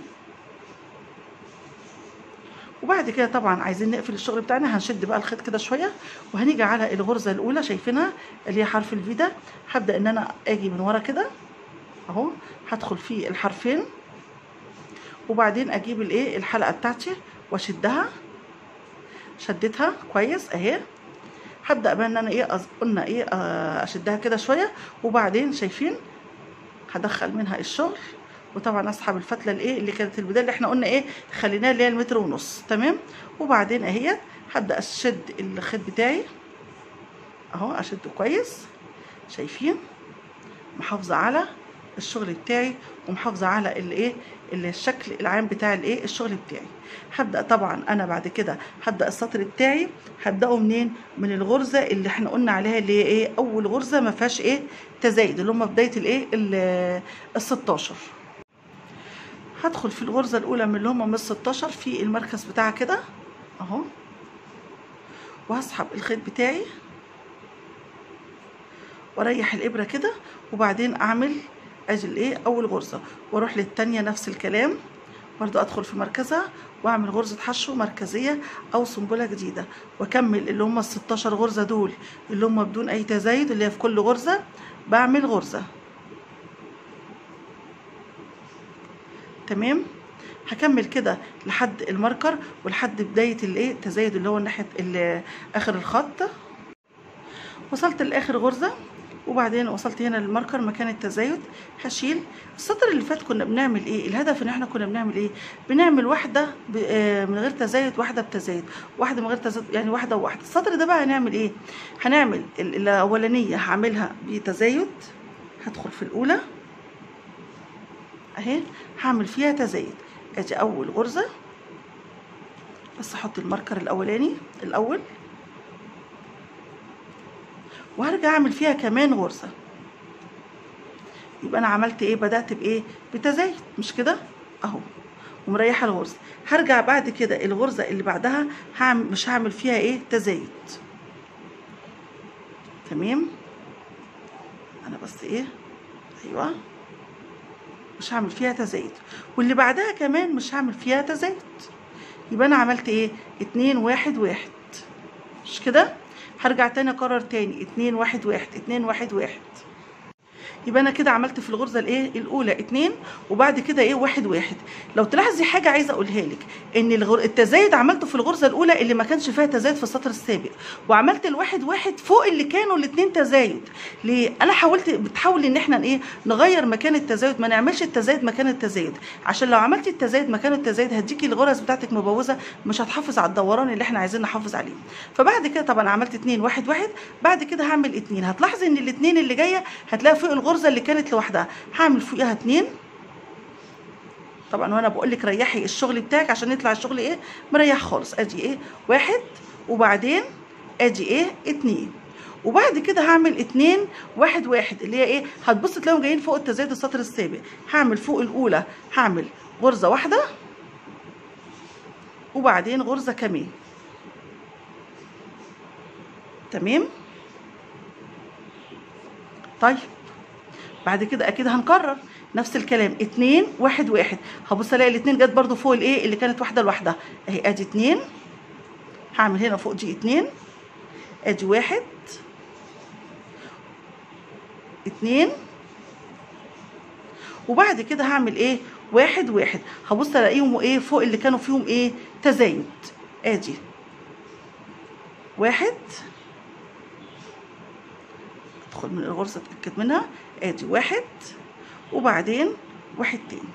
Speaker 1: وبعد كده طبعا عايزين نقفل الشغل بتاعنا هنشد بقى الخيط كده شويه وهنيجي على الغرزه الاولى شايفينها اللي هي حرف الفي ده هبدا ان انا اجي من ورا كده اهو هدخل في الحرفين وبعدين اجيب الايه الحلقه بتاعتي واشدها شدتها كويس اهي هبدا بقى ان انا ايه أز... قلنا ايه آه، اشدها كده شويه وبعدين شايفين هدخل منها الشغل وطبعا اسحب الفتله الايه اللي كانت البدايه اللي احنا قلنا ايه خليناها اللي هي المتر ونص تمام وبعدين اهي هبدا اشد الخيط بتاعي اهو اشده كويس شايفين محافظه على الشغل بتاعي ومحافظه على الايه الشكل العام بتاع الايه الشغل بتاعي هبدا طبعا انا بعد كده هبدا السطر بتاعي هبداه منين من الغرزه اللي احنا قلنا عليها اللي هي ايه اول غرزه ما فيهاش ايه تزايد اللي هم بدايه الايه ال 16 هدخل في الغرزه الاولى من اللي هم من 16 في المركز بتاعها كده اهو وهسحب الخيط بتاعي واريح الابره كده وبعدين اعمل ادي الايه اول غرزه واروح للتانية نفس الكلام برضو ادخل في مركزها واعمل غرزه حشو مركزيه او سنبله جديده واكمل اللي هم ال 16 غرزه دول اللي هم بدون اي تزايد اللي هي في كل غرزه بعمل غرزه تمام هكمل كده لحد الماركر ولحد بدايه الايه التزايد اللي هو ناحيه ال- اخر الخط وصلت لاخر غرزه وبعدين وصلت هنا للماركر مكان التزايد هشيل السطر اللي فات كنا بنعمل ايه الهدف ان احنا كنا بنعمل ايه بنعمل واحده ب- آه، من غير تزايد واحده بتزايد واحده من غير تزايد يعني واحده وواحده السطر ده بقى هنعمل ايه هنعمل ال- الاولانيه هعملها بتزايد هدخل في الاولى اهي هعمل فيها تزايد ادي اول غرزه بس احط الماركر الاولاني الاول وهرجع اعمل فيها كمان غرزه يبقى انا عملت ايه بدات بايه بتزايد مش كده اهو ومريحه الغرزه هرجع بعد كده الغرزه اللي بعدها هعمل مش هعمل فيها ايه تزايد تمام انا بس ايه ايوه مش هعمل فيها تزايد واللي بعدها كمان مش هعمل فيها تزايد يبقى انا عملت ايه اتنين واحد واحد مش كده هرجع تاني اكرر تاني اتنين واحد واحد اتنين واحد واحد يبقى انا كده عملت في الغرزه الايه الاولى اتنين وبعد كده ايه واحد واحد لو تلاحظي حاجه عايزه اقولها لك ان الغر... التزايد عملته في الغرزه الاولى اللي ما كانش فيها تزايد في السطر السابق وعملت الواحد واحد فوق اللي كانوا الاثنين تزايد ليه انا حاولت بتحاول ان احنا ايه نغير مكان التزايد ما نعملش التزايد مكان التزايد عشان لو عملتي التزايد مكان التزايد هتديكي الغرز بتاعتك مبوظه مش هتحافظ على الدوران اللي احنا عايزين نحافظ عليه فبعد كده طبعا عملت اتنين واحد واحد بعد كده هعمل اتنين هتلاحظي ان الاتنين اللي جايه هتلاقي فوق الغرزه اللي كانت لوحدها هعمل فوقها اتنين طبعا وانا بقول لك ريحي الشغل بتاعك عشان يطلع الشغل ايه مريح خالص ادي ايه واحد وبعدين ادي ايه اتنين وبعد كده هعمل اتنين واحد واحد اللي هي ايه هتبص تلاقيهم جايين فوق التزايد السطر السابق هعمل فوق الاولى هعمل غرزه واحده وبعدين غرزه كمان تمام طيب بعد كده اكيد هنكرر نفس الكلام اتنين واحد واحد هبص الاقي الاتنين جت برضو فوق الايه اللي كانت واحده لوحدها اهي ادي اتنين هعمل هنا فوق دي اتنين ادي واحد اتنين وبعد كده هعمل ايه واحد واحد هبص الاقيهم ايه فوق اللي كانوا فيهم ايه تزايد ادي واحد ادخل من الغرزه اتاكد منها ادي واحد وبعدين واحد تاني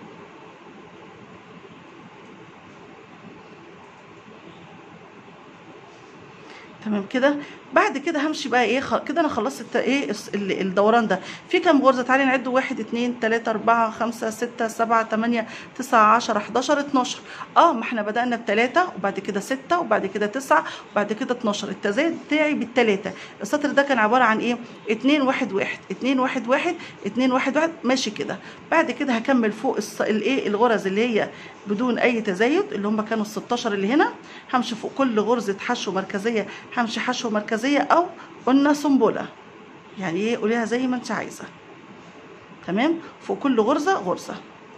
Speaker 1: تمام كده بعد كده همشي بقى ايه خ... كده انا خلصت الت... ايه الس- ال- الدوران ده في كام غرزه تعالي نعد واحد اتنين تلاته اربعه خمسه سته سبعه تمانيه تسعه عشره حداشر اتناشر اه ما احنا بدانا بتلاته وبعد كده سته وبعد كده تسعه وبعد كده اتناشر التزايد بتاعي بالتلاته السطر ده كان عباره عن ايه اتنين واحد واحد اتنين واحد واحد اتنين واحد واحد ماشي كده بعد كده هكمل فوق الص... الايه الغرز اللي هي بدون اي تزايد اللي هم كانوا ال 16 اللي هنا همشي فوق كل غرزه حشو مركزيه همشي حشو مركزيه او قلنا سنبله يعني ايه قوليها زي ما انت عايزه تمام فوق كل غرزه غرزه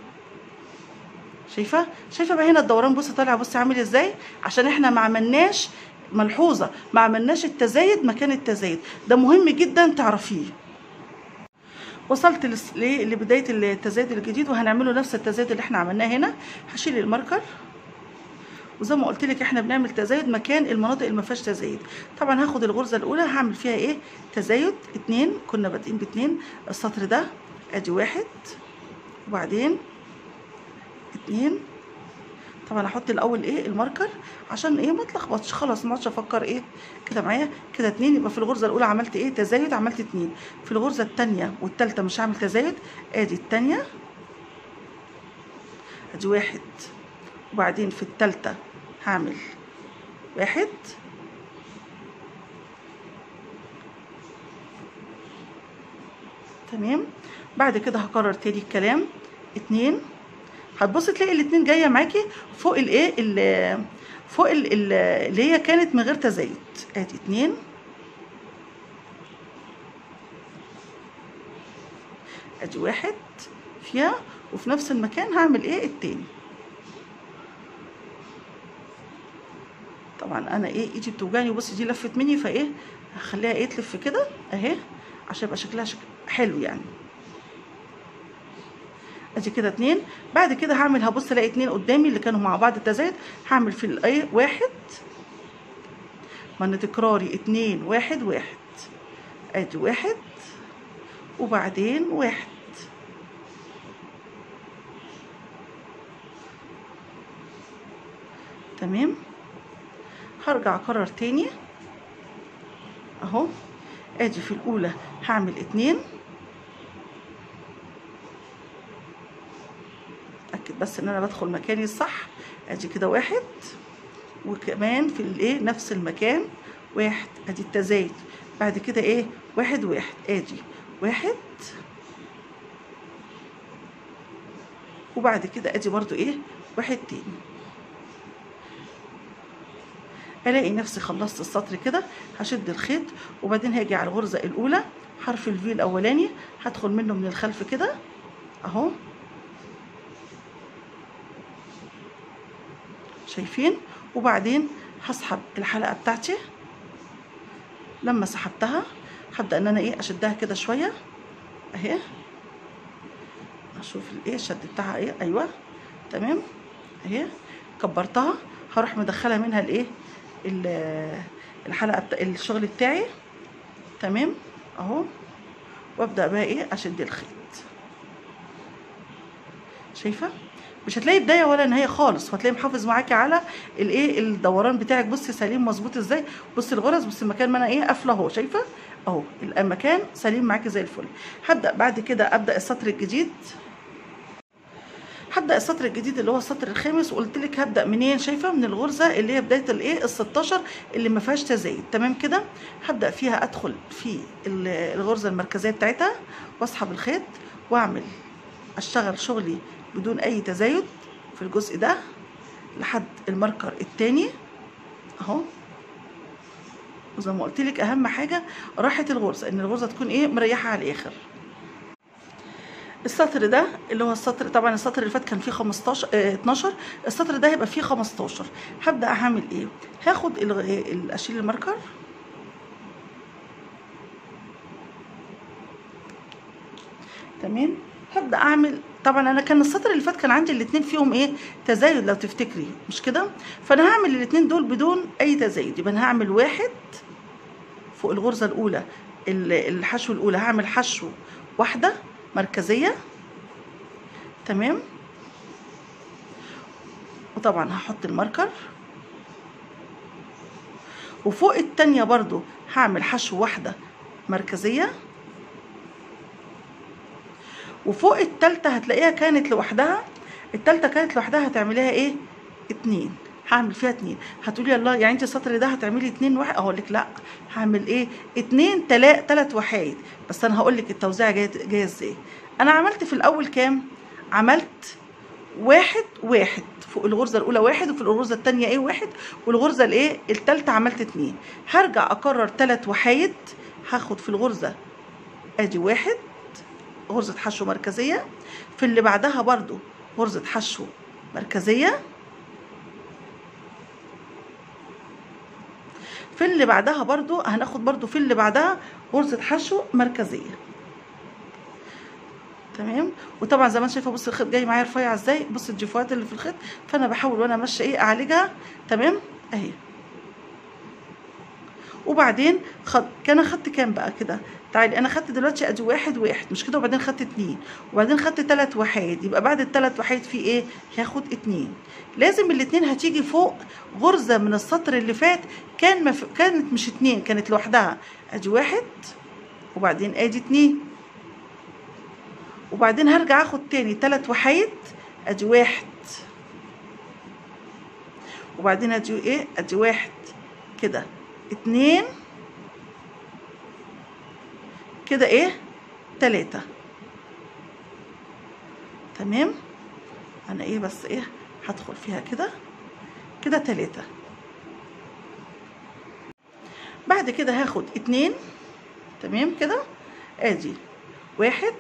Speaker 1: شايفه شايفه بقى هنا الدوران بصي طالع بصي عامل ازاي عشان احنا ما عملناش ملحوظه ما عملناش التزايد مكان التزايد ده مهم جدا تعرفيه وصلت لس- ل- لبدايه التزايد الجديد وهنعمله نفس التزايد اللي احنا عملناه هنا هشيل الماركر وزي ما قلت لك احنا بنعمل تزايد مكان المناطق اللي ما فيهاش تزايد طبعا هاخد الغرزه الاولى هعمل فيها ايه تزايد اتنين كنا بادئين باتنين السطر ده ادي واحد وبعدين اتنين طبعا هحط الاول ايه الماركر عشان ايه ما اتلخبطش خلاص ما اقعدش افكر ايه كده معايا كده اتنين يبقى في الغرزه الاولى عملت ايه تزايد عملت اتنين في الغرزه التانية والتالتة مش هعمل تزايد ادي التانية ادي واحد وبعدين في التالتة هعمل واحد تمام بعد كده هكرر تاني الكلام اتنين هتبص تلاقي الاتنين جايه معاكي فوق الايه ال- فوق ال- ال- اللي هي كانت من غير تزايد ادي اتنين ادي واحد فيها وفي نفس المكان هعمل ايه التاني طبعا انا ايه ايدي بتوجعني بصي دي لفت مني فايه هخليها ايه تلف كده اهي عشان يبقى شكلها شكل حلو يعني ادي كده اتنين بعد كده هعمل هبص الاقي اتنين قدامي اللي كانوا مع بعض التزايد هعمل في الايه واحد من تكراري اتنين واحد واحد ادي واحد وبعدين واحد تمام هرجع اكرر تاني اهو ادي في الاولى هعمل اتنين اتاكد بس ان انا بدخل مكاني الصح ادي كده واحد وكمان في الايه نفس المكان واحد ادي التزايد بعد كده ايه واحد واحد ادي واحد وبعد كده ادي برضو ايه واحد تاني الاقي نفسي خلصت السطر كده هشد الخيط وبعدين هاجي على الغرزه الاولى حرف الفي الاولاني هدخل منه من الخلف كده اهو شايفين وبعدين هسحب الحلقه بتاعتي لما سحبتها هبدا ان انا ايه اشدها كده شويه اهي اشوف الايه الشد بتاعها ايه ايوه تمام اهي كبرتها هروح مدخله منها الايه ال- الحلقه بتاع الشغل بتاعي تمام اهو وابدا بقى ايه اشد الخيط شايفه مش هتلاقي بدايه ولا نهايه خالص وهتلاقي محافظ معاكي على الايه الدوران بتاعك بصي سليم مظبوط ازاي بصي الغرز بصي المكان ما انا ايه قافله اهو شايفه اهو المكان سليم معاكي زي الفل هبدا بعد كده ابدا السطر الجديد هبدا السطر الجديد اللي هو السطر الخامس وقلت لك هبدا منين شايفه من الغرزه اللي هي بدايه الايه ال 16 اللي ما فيهاش تزايد تمام كده هبدا فيها ادخل في ال- الغرزه المركزيه بتاعتها واسحب الخيط واعمل اشتغل شغلي بدون اي تزايد في الجزء ده لحد الماركر التاني اهو وزي ما قلت لك اهم حاجه راحه الغرزه ان الغرزه تكون ايه مريحه على الاخر السطر ده اللي هو السطر طبعا السطر اللي فات كان فيه 15 اه 12 السطر ده هيبقى فيه 15 هبدا اعمل ايه هاخد ال- ال- اشيل الماركر تمام هبدا اعمل طبعا انا كان السطر اللي فات كان عندي الاتنين فيهم ايه تزايد لو تفتكري مش كده فانا هعمل الاتنين دول بدون اي تزايد يبقى انا هعمل واحد فوق الغرزه الاولى ال- الحشو الاولى هعمل حشو واحده مركزيه تمام وطبعا هحط الماركر وفوق التانية برضو هعمل حشو واحدة مركزية وفوق التالتة هتلاقيها كانت لوحدها التالتة كانت لوحدها هتعمليها ايه اتنين هعمل فيها اتنين هتقولي الله يعني انت السطر ده هتعملي اتنين واحد اقول لك لا هعمل ايه اتنين تلا تلات وحايد بس انا هقول لك التوزيع جايه جايه ازاي انا عملت في الاول كام عملت واحد واحد فوق الغرزه الاولى واحد وفي الغرزه الثانيه ايه واحد والغرزه الايه الثالثه عملت اتنين هرجع اكرر تلات وحايد هاخد في الغرزه ادي واحد غرزه حشو مركزيه في اللي بعدها برضو غرزه حشو مركزيه في اللي بعدها برضو هناخد برضو في اللي بعدها غرزة حشو مركزية تمام وطبعا زي ما انت شايفه بص الخيط جاي معايا رفيع ازاي بص الجفوات اللي في الخيط فانا بحاول وانا ماشيه ايه اعالجها تمام اهي وبعدين خد كان اخدت كام بقى كده تعالي انا خدت دلوقتي ادي واحد واحد مش كده وبعدين خدت اتنين وبعدين خدت تلات وحيد يبقى بعد التلات وحيد في ايه هاخد اتنين لازم الاتنين هتيجي فوق غرزة من السطر اللي فات كان مف... كانت مش اتنين كانت لوحدها ادي واحد وبعدين ادي اتنين وبعدين هرجع اخد تاني تلات وحيد ادي واحد وبعدين ادي ايه ادي واحد كده اتنين كده ايه تلاتة تمام انا ايه بس ايه هدخل فيها كده كده تلاتة بعد كده هاخد اتنين تمام كده ادي واحد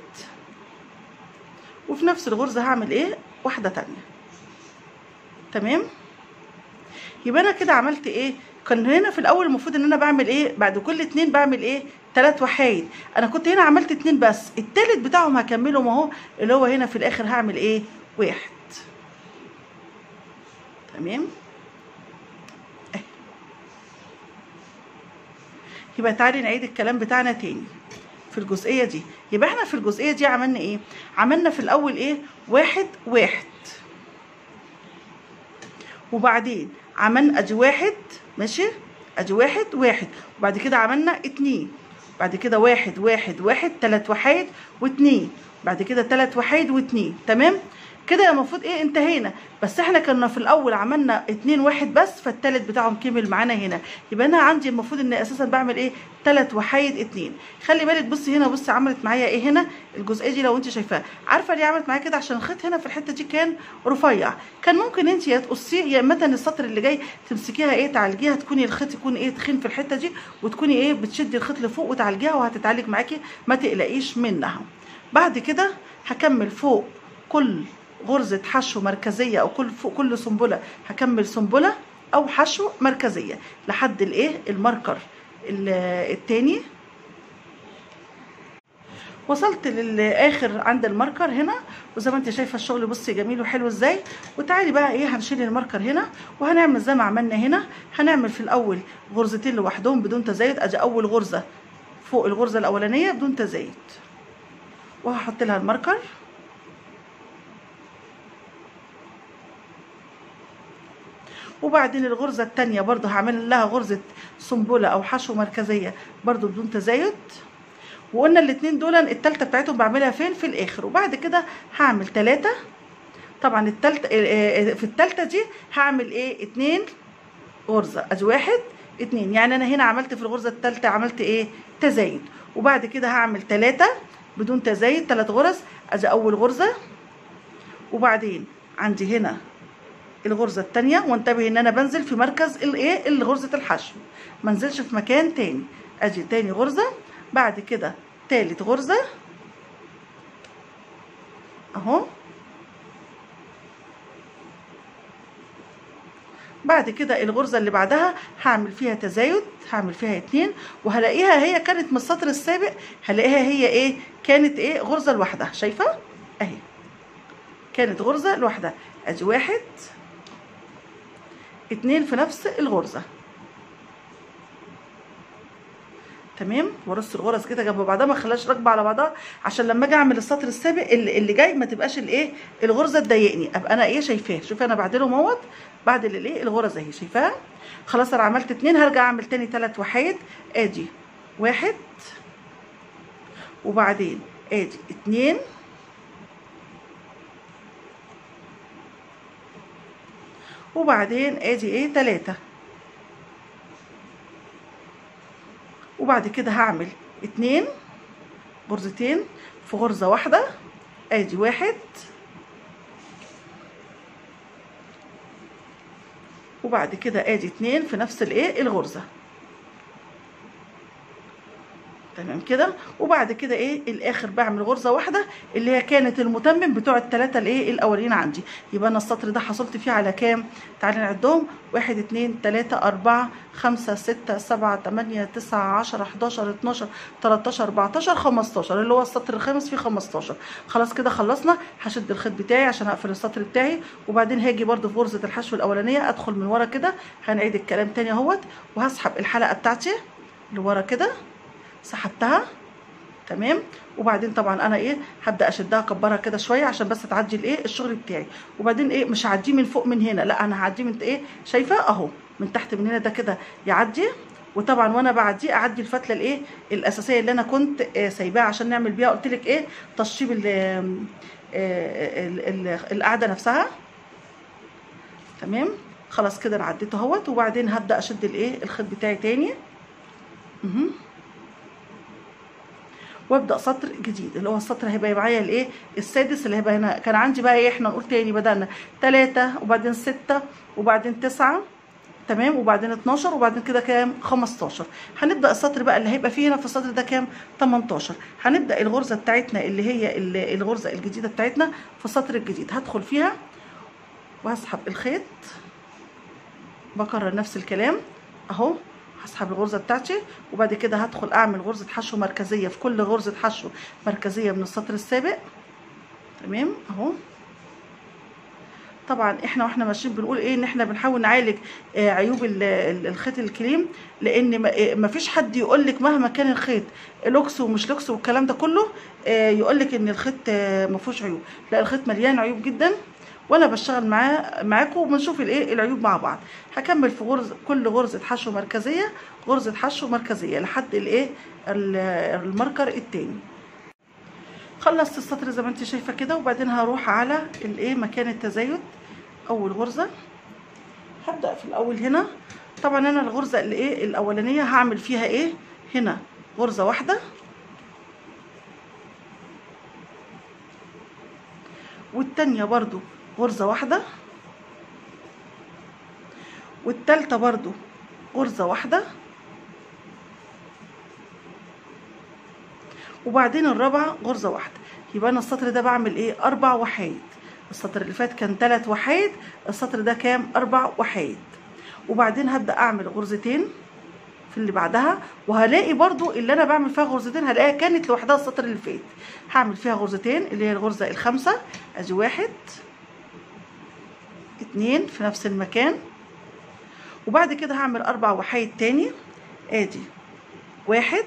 Speaker 1: وفي نفس الغرزة هعمل ايه واحدة تانية تمام يبقى انا كده عملت ايه كان هنا في الاول المفروض ان انا بعمل ايه بعد كل اتنين بعمل ايه تلات وحايد انا كنت هنا عملت اتنين بس التالت بتاعهم هكملهم اهو اللي هو هنا في الاخر هعمل ايه واحد تمام اهي يبقى تعالي نعيد الكلام بتاعنا تاني في الجزئيه دي يبقى احنا في الجزئيه دي عملنا ايه عملنا في الاول ايه واحد واحد وبعدين عملنا ادي واحد ماشي ادي واحد واحد وبعد كده عملنا اتنين بعد كده واحد واحد واحد تلات وحيد واتنين بعد كده تلات وحيد واتنين تمام كده المفروض ايه انتهينا بس احنا كنا في الاول عملنا اتنين واحد بس فالتالت بتاعهم كمل معانا هنا يبقى انا عندي المفروض ان اساسا بعمل ايه تلات وحيد اتنين خلي بالك بصي هنا بصي عملت معايا ايه هنا الجزئيه دي لو انت شايفاها عارفه ليه عملت معايا كده عشان الخيط هنا في الحته دي كان رفيع كان ممكن انت يا تقصيه يا مثلا السطر اللي جاي تمسكيها ايه تعالجيها تكوني الخيط يكون ايه تخين في الحته دي وتكوني ايه بتشدي الخيط لفوق وتعالجيها وهتتعالج معاكي ما تقلقيش منها بعد كده هكمل فوق كل غرزة حشو مركزية أو كل فوق كل سنبلة هكمل سنبلة أو حشو مركزية لحد الإيه الماركر التاني وصلت للاخر عند الماركر هنا وزي ما انت شايفه الشغل بصي جميل وحلو ازاي وتعالي بقى ايه هنشيل الماركر هنا وهنعمل زي ما عملنا هنا هنعمل في الاول غرزتين لوحدهم بدون تزايد ادي اول غرزه فوق الغرزه الاولانيه بدون تزايد وهحط لها الماركر وبعدين الغرزة التانية برضو هعمل لها غرزة سنبلة أو حشو مركزية برضو بدون تزايد وقلنا الاتنين دول التالتة بتاعتهم بعملها فين في الآخر وبعد كده هعمل تلاتة طبعا التالتة في التالتة دي هعمل ايه اتنين غرزة ادي واحد اتنين يعني انا هنا عملت في الغرزة التالتة عملت ايه تزايد وبعد كده هعمل تلاتة بدون تزايد تلات غرز ادي اول غرزة وبعدين عندي هنا الغرزة التانية وانتبه ان انا بنزل في مركز الايه غرزة الحشو ما انزلش في مكان تاني ادي تاني غرزة بعد كده تالت غرزة اهو بعد كده الغرزة اللي بعدها هعمل فيها تزايد هعمل فيها اتنين وهلاقيها هي كانت من السطر السابق هلاقيها هي ايه كانت ايه غرزة لوحدها شايفة اهي كانت غرزة لوحدها ادي واحد اتنين في نفس الغرزة تمام وارص الغرز كده جنب بعضها ما اخليهاش راكبه على بعضها عشان لما اجي اعمل السطر السابق اللي, اللي جاي ما تبقاش الايه الغرزه تضايقني ابقى انا ايه شايفاه شوفي انا بعدلهم اهوت بعدل الايه الغرز اهي شايفاها خلاص انا عملت اتنين هرجع اعمل تاني تلات وحيد ادي واحد وبعدين ادي اتنين وبعدين ادي ايه تلاتة وبعد كده هعمل اتنين غرزتين في غرزة واحدة ادي واحد وبعد كده ادي اتنين في نفس الايه الغرزة تمام كده وبعد كده ايه الاخر بعمل غرزه واحده اللي هي كانت المتمم بتوع الثلاثه الايه الاولين عندي يبقى انا السطر ده حصلت فيه على كام تعالي نعدهم واحد اتنين تلاته اربعه خمسه سته سبعه تمانيه تسعه عشره حداشر اتناشر تلاتاشر اربعتاشر خمستاشر اللي هو السطر الخامس فيه خمستاشر خلاص كده خلصنا هشد الخيط بتاعي عشان اقفل السطر بتاعي وبعدين هاجي برده في غرزه الحشو الاولانيه ادخل من ورا كده هنعيد الكلام تاني اهوت وهسحب الحلقه بتاعتي لورا كده سحبتها تمام وبعدين طبعا انا ايه هبدا اشدها اكبرها كده شويه عشان بس تعدي الايه الشغل بتاعي وبعدين ايه مش هعديه من فوق من هنا لا انا هعديه من ايه شايفه اهو من تحت من هنا ده كده يعدي وطبعا وانا بعديه اعدي الفتله الايه الاساسيه اللي انا كنت آه سايباها عشان نعمل بيها قلت لك ايه تشطيب القاعده نفسها تمام خلاص كده انا عديته اهوت وبعدين هبدا اشد الايه الخيط بتاعي تاني اها وابدا سطر جديد اللي هو السطر هيبقى معايا الايه السادس اللي هيبقى هنا كان عندي بقى ايه احنا نقول تاني بدانا تلاتة وبعدين ستة وبعدين تسعة تمام وبعدين 12 وبعدين كده كام 15 هنبدا السطر بقى اللي هيبقى فيه هنا في السطر ده كام 18 هنبدا الغرزه بتاعتنا اللي هي الغرزه الجديده بتاعتنا في السطر الجديد هدخل فيها وهسحب الخيط بكرر نفس الكلام اهو هسحب الغرزه بتاعتي وبعد كده هدخل اعمل غرزه حشو مركزيه في كل غرزه حشو مركزيه من السطر السابق تمام اهو طبعا احنا واحنا ماشيين بنقول ايه ان احنا بنحاول نعالج آه عيوب الخيط الكريم لان ما فيش حد يقول لك مهما كان الخيط لوكس ومش لوكس والكلام ده كله آه يقول لك ان الخيط آه ما فيهوش عيوب لا الخيط مليان عيوب جدا وانا بشتغل معاه معاكم وبنشوف الايه العيوب مع بعض هكمل في غرزه كل غرزه حشو مركزيه غرزه حشو مركزيه لحد الايه الماركر التاني خلصت السطر زي ما انت شايفه كده وبعدين هروح على الايه مكان التزايد اول غرزه هبدا في الاول هنا طبعا انا الغرزه الايه الاولانيه هعمل فيها ايه هنا غرزه واحده والتانية برضو غرزة واحدة والتالتة برضو غرزة واحدة وبعدين الرابعة غرزة واحدة يبقى أنا السطر ده بعمل إيه أربع وحايد السطر اللي فات كان تلات وحايد السطر ده كام أربع وحايد وبعدين هبدأ أعمل غرزتين في اللي بعدها وهلاقي برضو اللي انا بعمل فيها غرزتين هلاقيها كانت لوحدها السطر اللي فات هعمل فيها غرزتين اللي هي الغرزه الخامسه ادي واحد اتنين في نفس المكان وبعد كده هعمل اربع وحايد تاني ادي واحد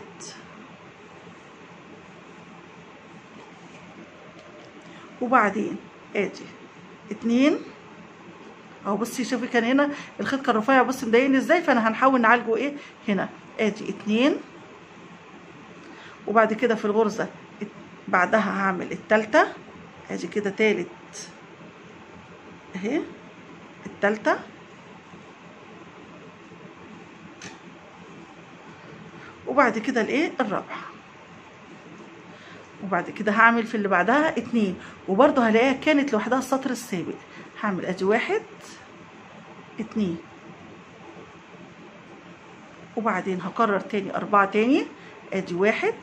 Speaker 1: وبعدين ادي اتنين اهو بصي شوفي كان هنا الخيط كان رفيع بصي مضايقني ازاي فانا هنحاول نعالجه ايه هنا ادي اتنين وبعد كده في الغرزة بعدها هعمل التالتة ادي كده تالت اهي التالتة وبعد كده الايه الرابعة وبعد كده هعمل في اللي بعدها اتنين وبرضه هلاقيها كانت لوحدها السطر السابق هعمل ادي واحد اتنين وبعدين هكرر تاني اربعة تاني ادي واحد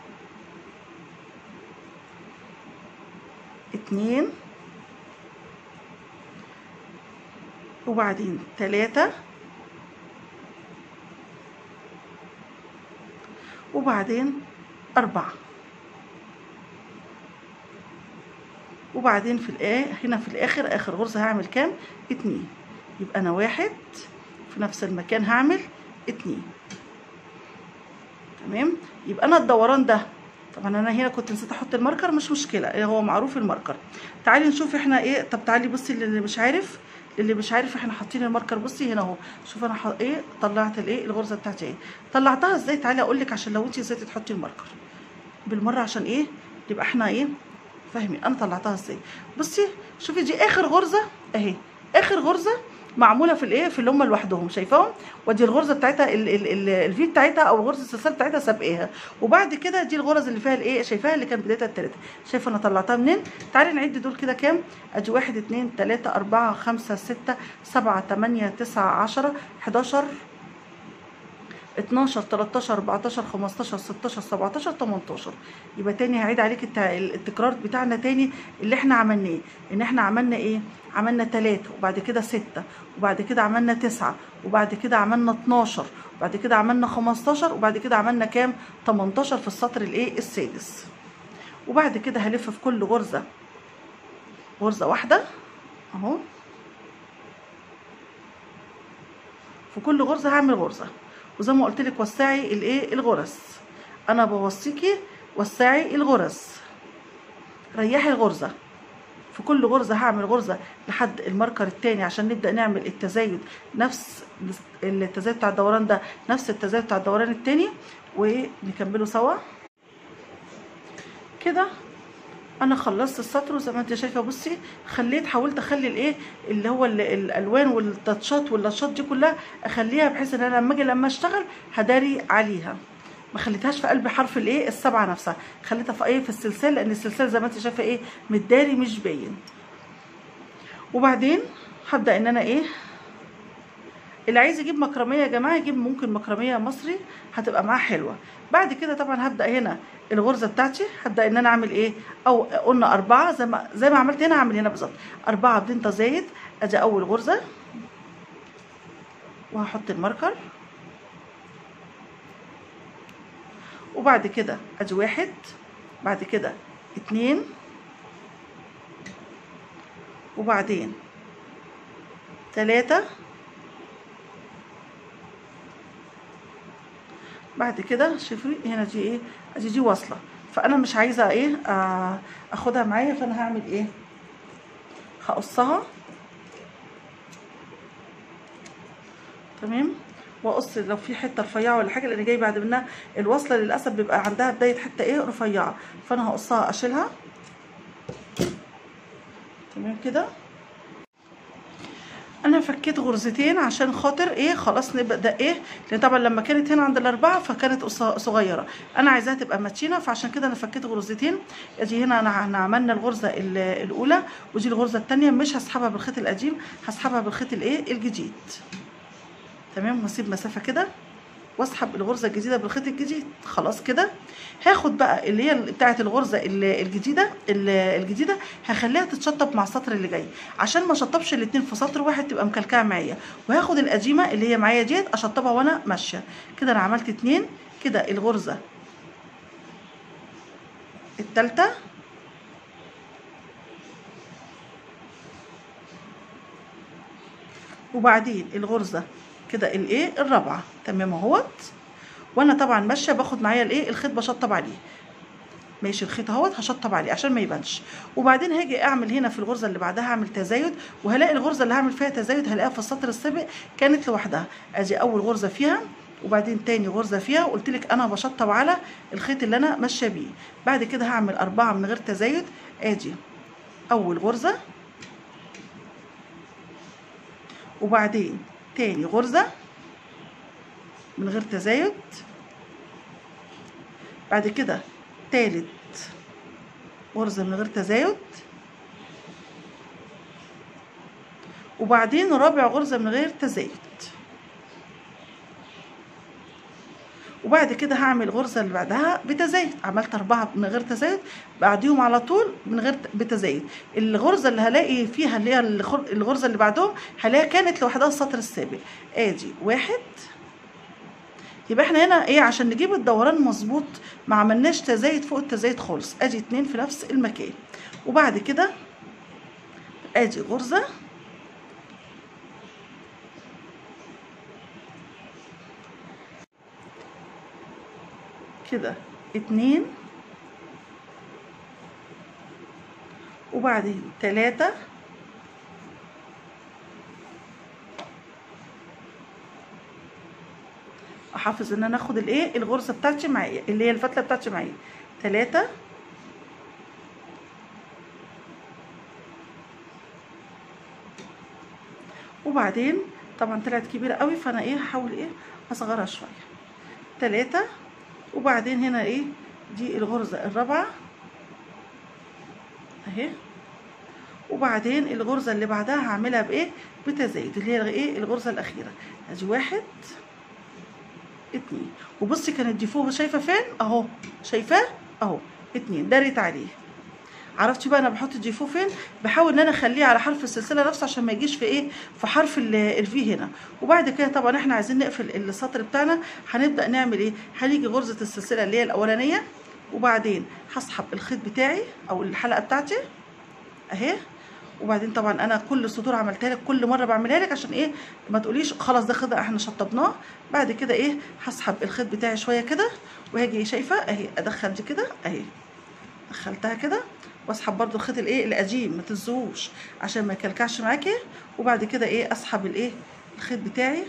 Speaker 1: اتنين وبعدين تلاتة وبعدين أربعة وبعدين في الآ هنا في الآخر آخر غرزة هعمل كام؟ اتنين يبقى أنا واحد في نفس المكان هعمل اتنين تمام يبقى انا الدوران ده طبعا انا هنا كنت نسيت احط الماركر مش مشكله هو معروف الماركر تعالي نشوف احنا ايه طب تعالي بصي اللي مش عارف اللي مش عارف احنا حاطين الماركر بصي هنا اهو شوف انا ح... ايه طلعت الايه الغرزه بتاعتي ايه طلعتها ازاي تعالي اقول لك عشان لو انت نسيتي تحطي الماركر بالمره عشان ايه يبقى احنا ايه فاهمين انا طلعتها ازاي بصي شوفي دي اخر غرزه اهي اخر غرزه معموله في الايه في اللي هم لوحدهم شايفاهم ودي الغرزه بتاعتها ال ال ال الفي بتاعتها او غرزه السلسله بتاعتها سابقاها وبعد كده دي الغرز اللي فيها الايه شايفاها اللي كانت بدايتها التلاته شايفه انا طلعتها منين تعالي نعد دول كده كام ادي واحد اتنين تلاته اربعه خمسه سته سبعه تمانيه تسعه عشره حداشر 12 13 14 15 16 17 18 يبقى تاني هعيد عليك التكرار بتاعنا تاني اللي احنا عملناه ان احنا عملنا ايه عملنا 3 وبعد كده 6 وبعد كده عملنا 9 وبعد كده عملنا 12 وبعد كده عملنا 15 وبعد كده عملنا كام 18 في السطر الايه السادس وبعد كده هلف في كل غرزه غرزه واحده اهو في كل غرزه هعمل غرزه وزي ما قلت لك وسعي الايه الغرز انا بوصيكي وسعي الغرز ريحي الغرزه في كل غرزه هعمل غرزه لحد الماركر التاني عشان نبدا نعمل التزايد نفس التزايد بتاع الدوران ده نفس التزايد بتاع الدوران التاني ونكمله سوا كده انا خلصت السطر وزي ما انت شايفه بصي خليت حاولت اخلي الايه اللي هو الالوان والتاتشات واللاتشات دي كلها اخليها بحيث ان انا لما اجي لما اشتغل هداري عليها ما خليتهاش في قلب حرف الايه السبعه نفسها خليتها في ايه في السلسال لان السلسال زي ما انت شايفه ايه متداري مش باين وبعدين هبدا ان انا ايه اللي عايز يجيب مكرميه يا جماعه يجيب ممكن مكرميه مصري هتبقى معاه حلوه بعد كده طبعا هبدا هنا الغرزه بتاعتي هبدا ان انا اعمل ايه او قلنا اربعه زي ما زي ما عملت هنا هعمل هنا بالظبط اربعه بدون تزايد ادي اول غرزه وهحط الماركر وبعد كده ادي واحد بعد كده اتنين وبعدين تلاته بعد كده شوفي هنا دي ايه ادي دي واصله فانا مش عايزه ايه آه اخدها معايا فانا هعمل ايه هقصها تمام واقص لو في حته رفيعه ولا حاجه لان جاي بعد منها الوصله للاسف بيبقى عندها بدايه حته ايه رفيعه فانا هقصها اشيلها تمام كده انا فكيت غرزتين عشان خاطر ايه خلاص نبدا ايه لان طبعا لما كانت هنا عند الاربعه فكانت صغيره انا عايزاها تبقى ماتشينه فعشان كده انا فكيت غرزتين ادي هنا انا عملنا الغرزه الاولى ودي الغرزه الثانيه مش هسحبها بالخيط القديم هسحبها بالخيط الايه الجديد تمام واسيب مسافه كده واسحب الغرزه الجديده بالخيط الجديد خلاص كده هاخد بقى اللي هي بتاعه الغرزه الجديده الجديده هخليها تتشطب مع السطر اللي جاي عشان ما اشطبش الاتنين في سطر واحد تبقى مكلكعه معايا وهاخد القديمه اللي هي معايا ديت اشطبها وانا ماشيه كده انا عملت اتنين كده الغرزه التالتة وبعدين الغرزه كده الايه الرابعه تمام اهوت وانا طبعا ماشيه باخد معايا الايه الخيط بشطب عليه ماشي الخيط اهوت هشطب عليه عشان ما يبانش وبعدين هاجي اعمل هنا في الغرزه اللي بعدها هعمل تزايد وهلاقي الغرزه اللي هعمل فيها تزايد هلاقيها في السطر السابق كانت لوحدها ادي اول غرزه فيها وبعدين تاني غرزه فيها وقلت لك انا بشطب على الخيط اللي انا ماشيه بيه بعد كده هعمل اربعه من غير تزايد ادي اول غرزه وبعدين تاني غرزة من غير تزايد بعد كده تالت غرزة من غير تزايد وبعدين رابع غرزة من غير تزايد وبعد كده هعمل الغرزة اللي بعدها بتزايد عملت أربعة من غير تزايد بعديهم على طول من غير بتزايد الغرزة اللي هلاقي فيها اللي هي الغرزة اللي بعدهم هلاقيها كانت لوحدها السطر السابق ادي واحد يبقى احنا هنا ايه عشان نجيب الدوران مظبوط ما عملناش تزايد فوق التزايد خالص ادي اتنين في نفس المكان وبعد كده ادي غرزة كده اتنين وبعدين تلاتة احافظ ان انا اخد الايه الغرزه بتاعتي معايا اللي هي الفتله بتاعتي معايا تلاتة وبعدين طبعا طلعت كبيره قوي فانا ايه هحاول ايه اصغرها شويه تلاتة وبعدين هنا ايه دي الغرزه الرابعه اهي وبعدين الغرزه اللي بعدها هعملها بايه بتزايد اللي هي ايه الغرزه الاخيره ادي واحد اتنين وبصي كانت دي فوق شايفه فين اهو شايفاه اهو اتنين دارت عليه عرفتي بقى انا بحط الدي فوق فين بحاول ان انا اخليه على حرف السلسله نفسه عشان ما يجيش في ايه في حرف الفي هنا وبعد كده طبعا احنا عايزين نقفل السطر بتاعنا هنبدا نعمل ايه هنيجي غرزه السلسله اللي هي الاولانيه وبعدين هسحب الخيط بتاعي او الحلقه بتاعتي اهي وبعدين طبعا انا كل السطور عملتها لك كل مره بعملها لك عشان ايه ما تقوليش خلاص ده خيط احنا شطبناه بعد كده ايه هسحب الخيط بتاعي شويه كده وهاجي شايفه اهي ادخل دي كده اهي دخلتها كده واسحب برده الخيط الايه القديم ما تنسوش عشان ما يكلكعش معاكي وبعد كده ايه اسحب الايه الخيط بتاعي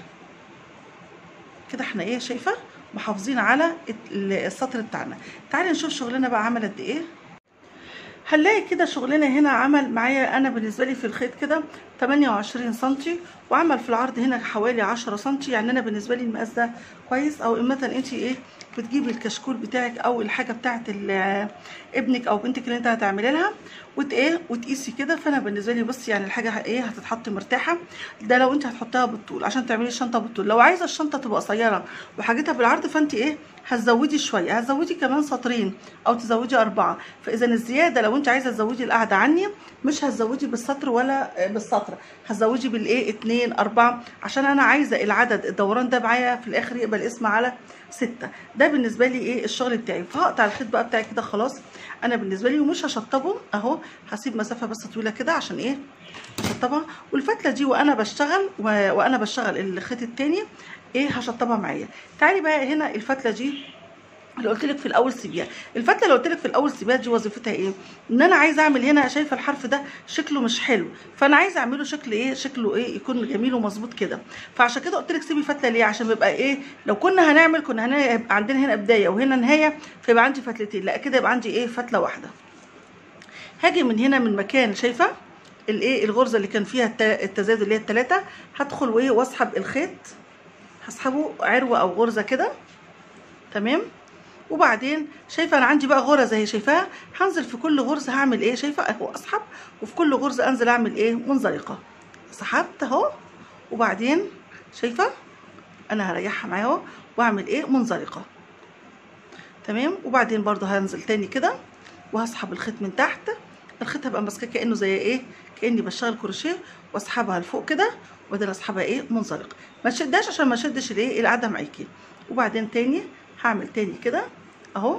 Speaker 1: كده احنا ايه شايفه محافظين على السطر بتاعنا تعالي نشوف شغلنا بقى عمل قد ايه هنلاقي كده شغلنا هنا عمل معايا انا بالنسبه لي في الخيط كده 28 سنتي وعمل في العرض هنا حوالي 10 سنتي يعني انا بالنسبه لي المقاس ده كويس او مثلا انت ايه بتجيبي الكشكول بتاعك او الحاجه بتاعه ابنك او بنتك اللي انت هتعملي لها وت ايه وتقيسي كده فانا بالنسبه لي بصي يعني الحاجه ايه هتتحط مرتاحه ده لو انت هتحطها بالطول عشان تعملي الشنطه بالطول لو عايزه الشنطه تبقى قصيره وحاجتها بالعرض فانت ايه هتزودي شويه هتزودي كمان سطرين او تزودي اربعه فاذا الزياده لو انت عايزه تزودي القعده عني مش هتزودي بالسطر ولا بالسطر هتزودي بالايه اتنين اربعه عشان انا عايزه العدد الدوران ده معايا في الاخر يقبل اسم على ستة ده بالنسبه لي ايه الشغل بتاعي فهقطع الخيط بقى بتاعي كده خلاص انا بالنسبه لي ومش هشطبه اهو هسيب مسافه بس طويله كده عشان ايه هشطبها والفتله دي وانا بشتغل و... وانا بشتغل الخيط التاني ايه هشطبها معايا تعالي بقى هنا الفتله دي اللي قلت لك في الاول سيبيها الفتله اللي قلت لك في الاول سيبيها دي وظيفتها ايه ان انا عايزه اعمل هنا شايفه الحرف ده شكله مش حلو فانا عايزه اعمله شكل ايه شكله ايه يكون جميل ومظبوط كده فعشان كده قلت لك سيبي فتله ليه عشان بيبقى ايه لو كنا هنعمل كنا هنبقى عندنا هنا بدايه وهنا نهايه فيبقى عندي فتلتين لا كده يبقى عندي ايه فتله واحده هاجي من هنا من مكان شايفه الايه الغرزه اللي كان فيها التزايد اللي هي الثلاثه هدخل وايه واسحب الخيط هسحبه عروه او غرزه كده تمام وبعدين شايفه انا عندي بقى غرزه اهي شايفاها هنزل في كل غرزه هعمل ايه شايفه اهو اسحب وفي كل غرزه انزل اعمل ايه منزلقه سحبت اهو وبعدين شايفه انا هريحها معايا اهو واعمل ايه منزلقه تمام وبعدين برضو هنزل تاني كده وهسحب الخيط من تحت الخيط هبقى ماسكاه كانه زي ايه كاني بشتغل كروشيه واسحبها لفوق كده وبعدين اسحبها ايه منزلق ما تشدهاش عشان ما اشدش الايه القعده معاكي وبعدين تاني هعمل تاني كده اهو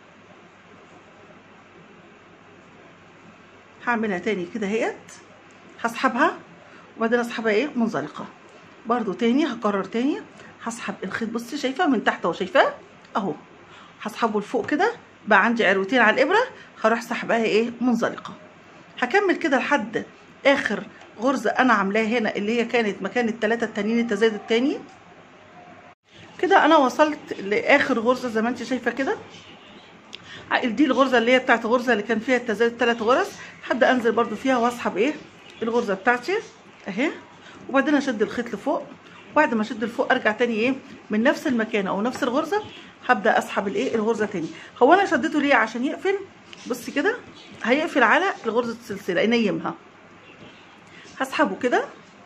Speaker 1: هعملها تاني كده اهيت هسحبها وبعدين اسحبها ايه منزلقه برضو تاني هكرر تاني هسحب الخيط بصي شايفه من تحت اهو شايفاه اهو هسحبه لفوق كده بقى عندي عروتين على الابره هروح سحبها ايه منزلقه هكمل كده لحد اخر غرزه انا عاملاها هنا اللي هي كانت مكان الثلاثه التانيين التزايد التاني كده انا وصلت لاخر غرزه زي ما انت شايفه كده دي الغرزه اللي هي بتاعت الغرزه اللي كان فيها التزايد ثلاث غرز هبدا انزل برده فيها واسحب ايه الغرزه بتاعتي اهي وبعدين اشد الخيط لفوق وبعد ما اشد لفوق ارجع تاني ايه من نفس المكان او نفس الغرزه هبدا اسحب الايه الغرزه تاني هو انا شدته ليه عشان يقفل بصي كده هيقفل على الغرزه السلسله ينيمها هسحبه كده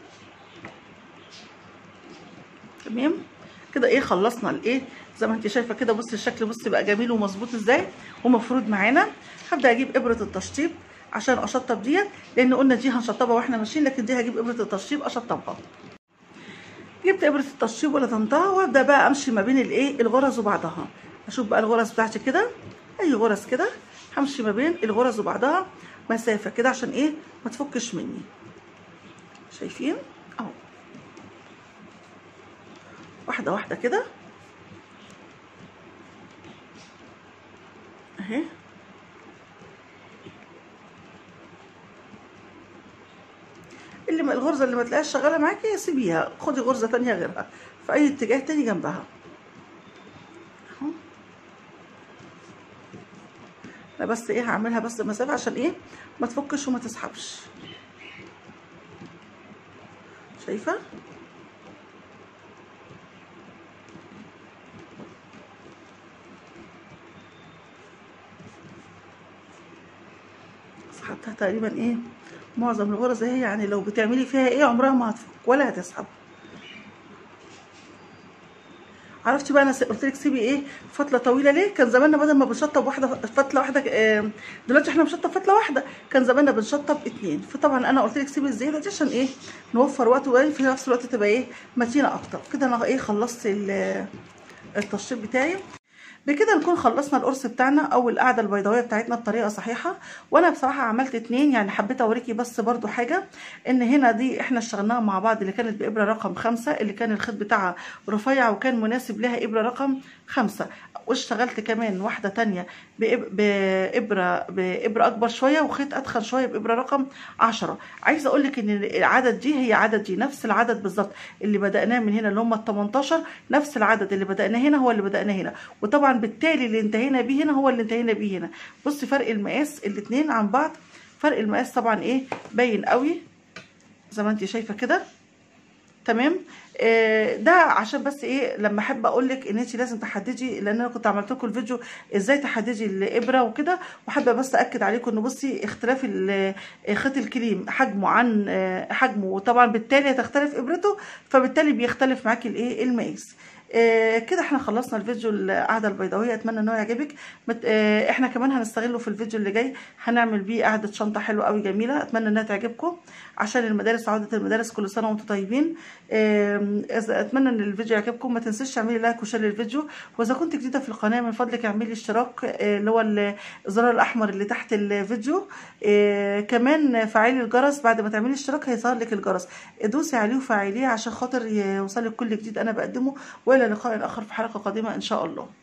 Speaker 1: تمام كده ايه خلصنا الايه زي ما انت شايفه كده بصي الشكل بصي بقى جميل ومظبوط ازاي ومفروض معانا هبدا اجيب ابره التشطيب عشان اشطب ديت لان قلنا دي هنشطبها واحنا ماشيين لكن دي هجيب ابره التشطيب اشطبها جبت ابره التشطيب ولطمتها وابدا بقى امشي ما بين الايه الغرز وبعضها اشوف بقى الغرز بتاعتي كده اي غرز كده همشي ما بين الغرز وبعضها مسافه كده عشان ايه ما تفكش مني شايفين اهو واحده واحده كده اهي اللي ما الغرزه اللي ما تلاقيهاش شغاله معاكي سيبيها خدي غرزه تانية غيرها في اي اتجاه تاني جنبها اهو انا بس ايه هعملها بس مسافه عشان ايه ما تفكش وما تسحبش شايفه سحبتها تقريبا ايه معظم الغرز اهي يعني لو بتعملي فيها ايه عمرها ما هتفك ولا هتسحب عرفتي بقى انا قلت لك سيبي ايه فتله طويله ليه كان زماننا بدل ما بنشطب واحده فتله واحده آه دلوقتي احنا بنشطب فتله واحده كان زماننا بنشطب اتنين فطبعا انا قلت لك سيبي الزياده دي عشان ايه نوفر وقت وفي نفس الوقت تبقى ايه متينه اكتر كده انا ايه خلصت التشطيب بتاعي بكده نكون خلصنا القرص بتاعنا او القاعده البيضاويه بتاعتنا بطريقه صحيحه وانا بصراحه عملت اتنين يعني حبيت اوريكي بس برضو حاجه ان هنا دي احنا اشتغلناها مع بعض اللي كانت بابره رقم خمسة اللي كان الخيط بتاعها رفيع وكان مناسب لها ابره رقم خمسة واشتغلت كمان واحده تانية بابره بابره اكبر شويه وخيط اتخن شويه بابره رقم عشرة عايزه اقول لك ان العدد دي هي عدد دي نفس العدد بالظبط اللي بداناه من هنا اللي هم ال 18 نفس العدد اللي بداناه هنا هو اللي بداناه هنا وطبعا بالتالي اللي انتهينا بيه هنا هو اللي انتهينا بيه هنا بصي فرق المقاس الاثنين عن بعض فرق المقاس طبعا ايه باين قوي زي ما انت شايفه كده تمام آه ده عشان بس ايه لما احب اقول لك ان انت لازم تحددي لان انا كنت عملت لكم الفيديو ازاي تحددي الابره وكده وحابه بس اكد عليكم ان بصي اختلاف خيط الكليم حجمه عن آه حجمه وطبعا بالتالي هتختلف ابرته فبالتالي بيختلف معاكي الايه المقاس آه كده احنا خلصنا الفيديو القعده البيضاويه اتمنى ان هو يعجبك آه احنا كمان هنستغله في الفيديو اللي جاي هنعمل بيه قعده شنطه حلوه قوي جميله اتمنى انها تعجبكم عشان المدارس عوده المدارس كل سنه وانتم طيبين آه اتمنى ان الفيديو يعجبكم ما تنسيش تعملي لايك وشير للفيديو واذا كنت جديده في القناه من فضلك اعملي اشتراك اللي هو الزرار الاحمر اللي تحت الفيديو كمان فعلي الجرس بعد ما تعملي اشتراك هيظهر لك الجرس دوسي عليه وفعليه عشان خاطر يوصلك كل جديد انا بقدمه والى لقاء اخر في حلقه قادمه ان شاء الله